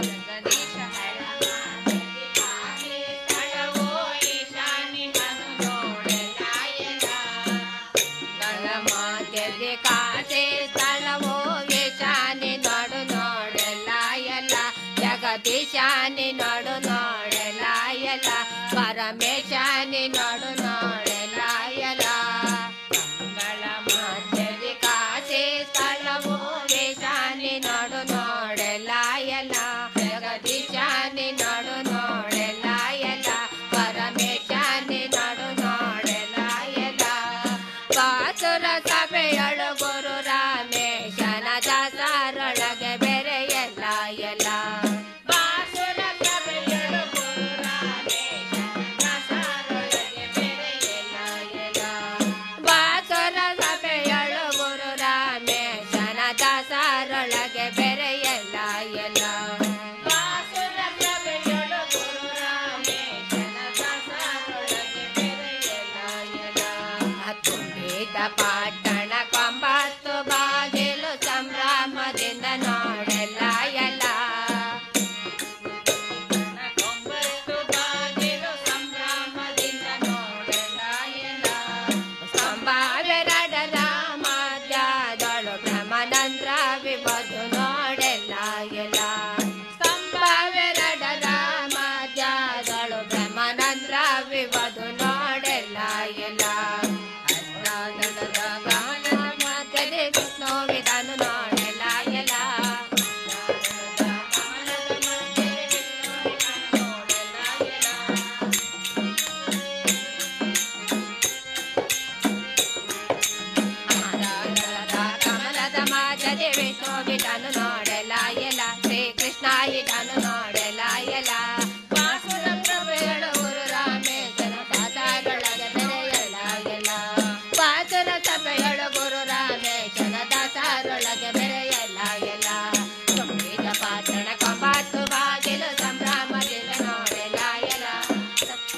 ಮಾಧ್ಯದೆ ಕಾಸೆ ಸ್ಥಳವೋ ಈಶಾನಿ ನೋಡು ನೋಡೆಲ್ಲ ಎಲ್ಲ ಜಗದೀಶಾನಿ ನೋಡು ನೋಡೆಲ್ಲ ಎಲ್ಲ ಪರಮೇಶಾನಿ ನೋಡು ನೋಡೆಲ್ಲ ಎಲ್ಲ ಮಂಗಳ ಮಾಧ್ಯದೆ ಕಾಸೆ ಸ್ಥಳವೋ ಈಶಾನಿ ನೋಡು ನೋಡೆಲ್ಲ ಎಲ್ಲ ಜಗದೀಶಾನಿ ನೋಡು ನೋಡೆಲ್ಲ ಎಲ್ಲ ಪರಮೇಶಾನಿ ನೋಡು ನೋಡೆಲ್ಲ ಎಲ್ಲ ಬಾಸುರ ಸಭೆಯಳು ಗುರು ರಾಮೇಶನ ದಾಸರೊಳಗೆ ಬೆರೆಯಲ್ಲ ಎಲ್ಲ ಬಾಸುರ ಸಭೆಯಳು ಗುರು ರಾಮೇಶನ ದಾಸರೊಳಗೆ ಬೆರೆಯಲ್ಲ ಎಲ್ಲ ಬಾಸುರ ಸಭೆಯಳು ಗುರು ರಾಮೇಶನ ದಾಸರೊಳಗೆ ಬೆರೆಯಲ್ಲ ಎಲ್ಲ ಬಾಸುರ ಸಭೆಯಳು ಗುರು ರಾಮೇಶನ ದಾಸರೊಳಗೆ ಬೆರೆಯಲ್ಲ ಎಲ್ಲ ತುಂಬಿದ ಪಾಟಣ ಕೊಂಬತ್ತು ಬಾಗಿಲು ಸಂಭ್ರಮದಿಂದ ನೋಡೆಲ್ಲ ಎಲ್ಲ ಕೊಂಬತ್ತು ಬಾಗಿಲು ಸಂಭ್ರಮದಿಂದ ನೋಡೆಲ್ಲ ಎಲ್ಲ ಸಂಭಾವ್ಯರಡರ ಮಾಧ್ಯದಳು ಬ್ರಹ್ಮನಂದ್ರ ವಿಬದು ನೋಡೆಲ್ಲ ಎಲ್ಲ ಸಂಭಾವ್ಯರಡರ ಮಾಧ್ಯದಳು ಬ್ರಹ್ಮನಂದ್ರ ವಿಬದು ನೋಡೆಲ್ಲ ಎಲ್ಲ ನೋವಿದನು ನೋಡೆಲ್ಲ ಎಲ್ಲ ಕಮಲದ ಮಾಜದೆ ವಿಷ್ಣು ಬಿಟನು ನೋಡೆಲ್ಲ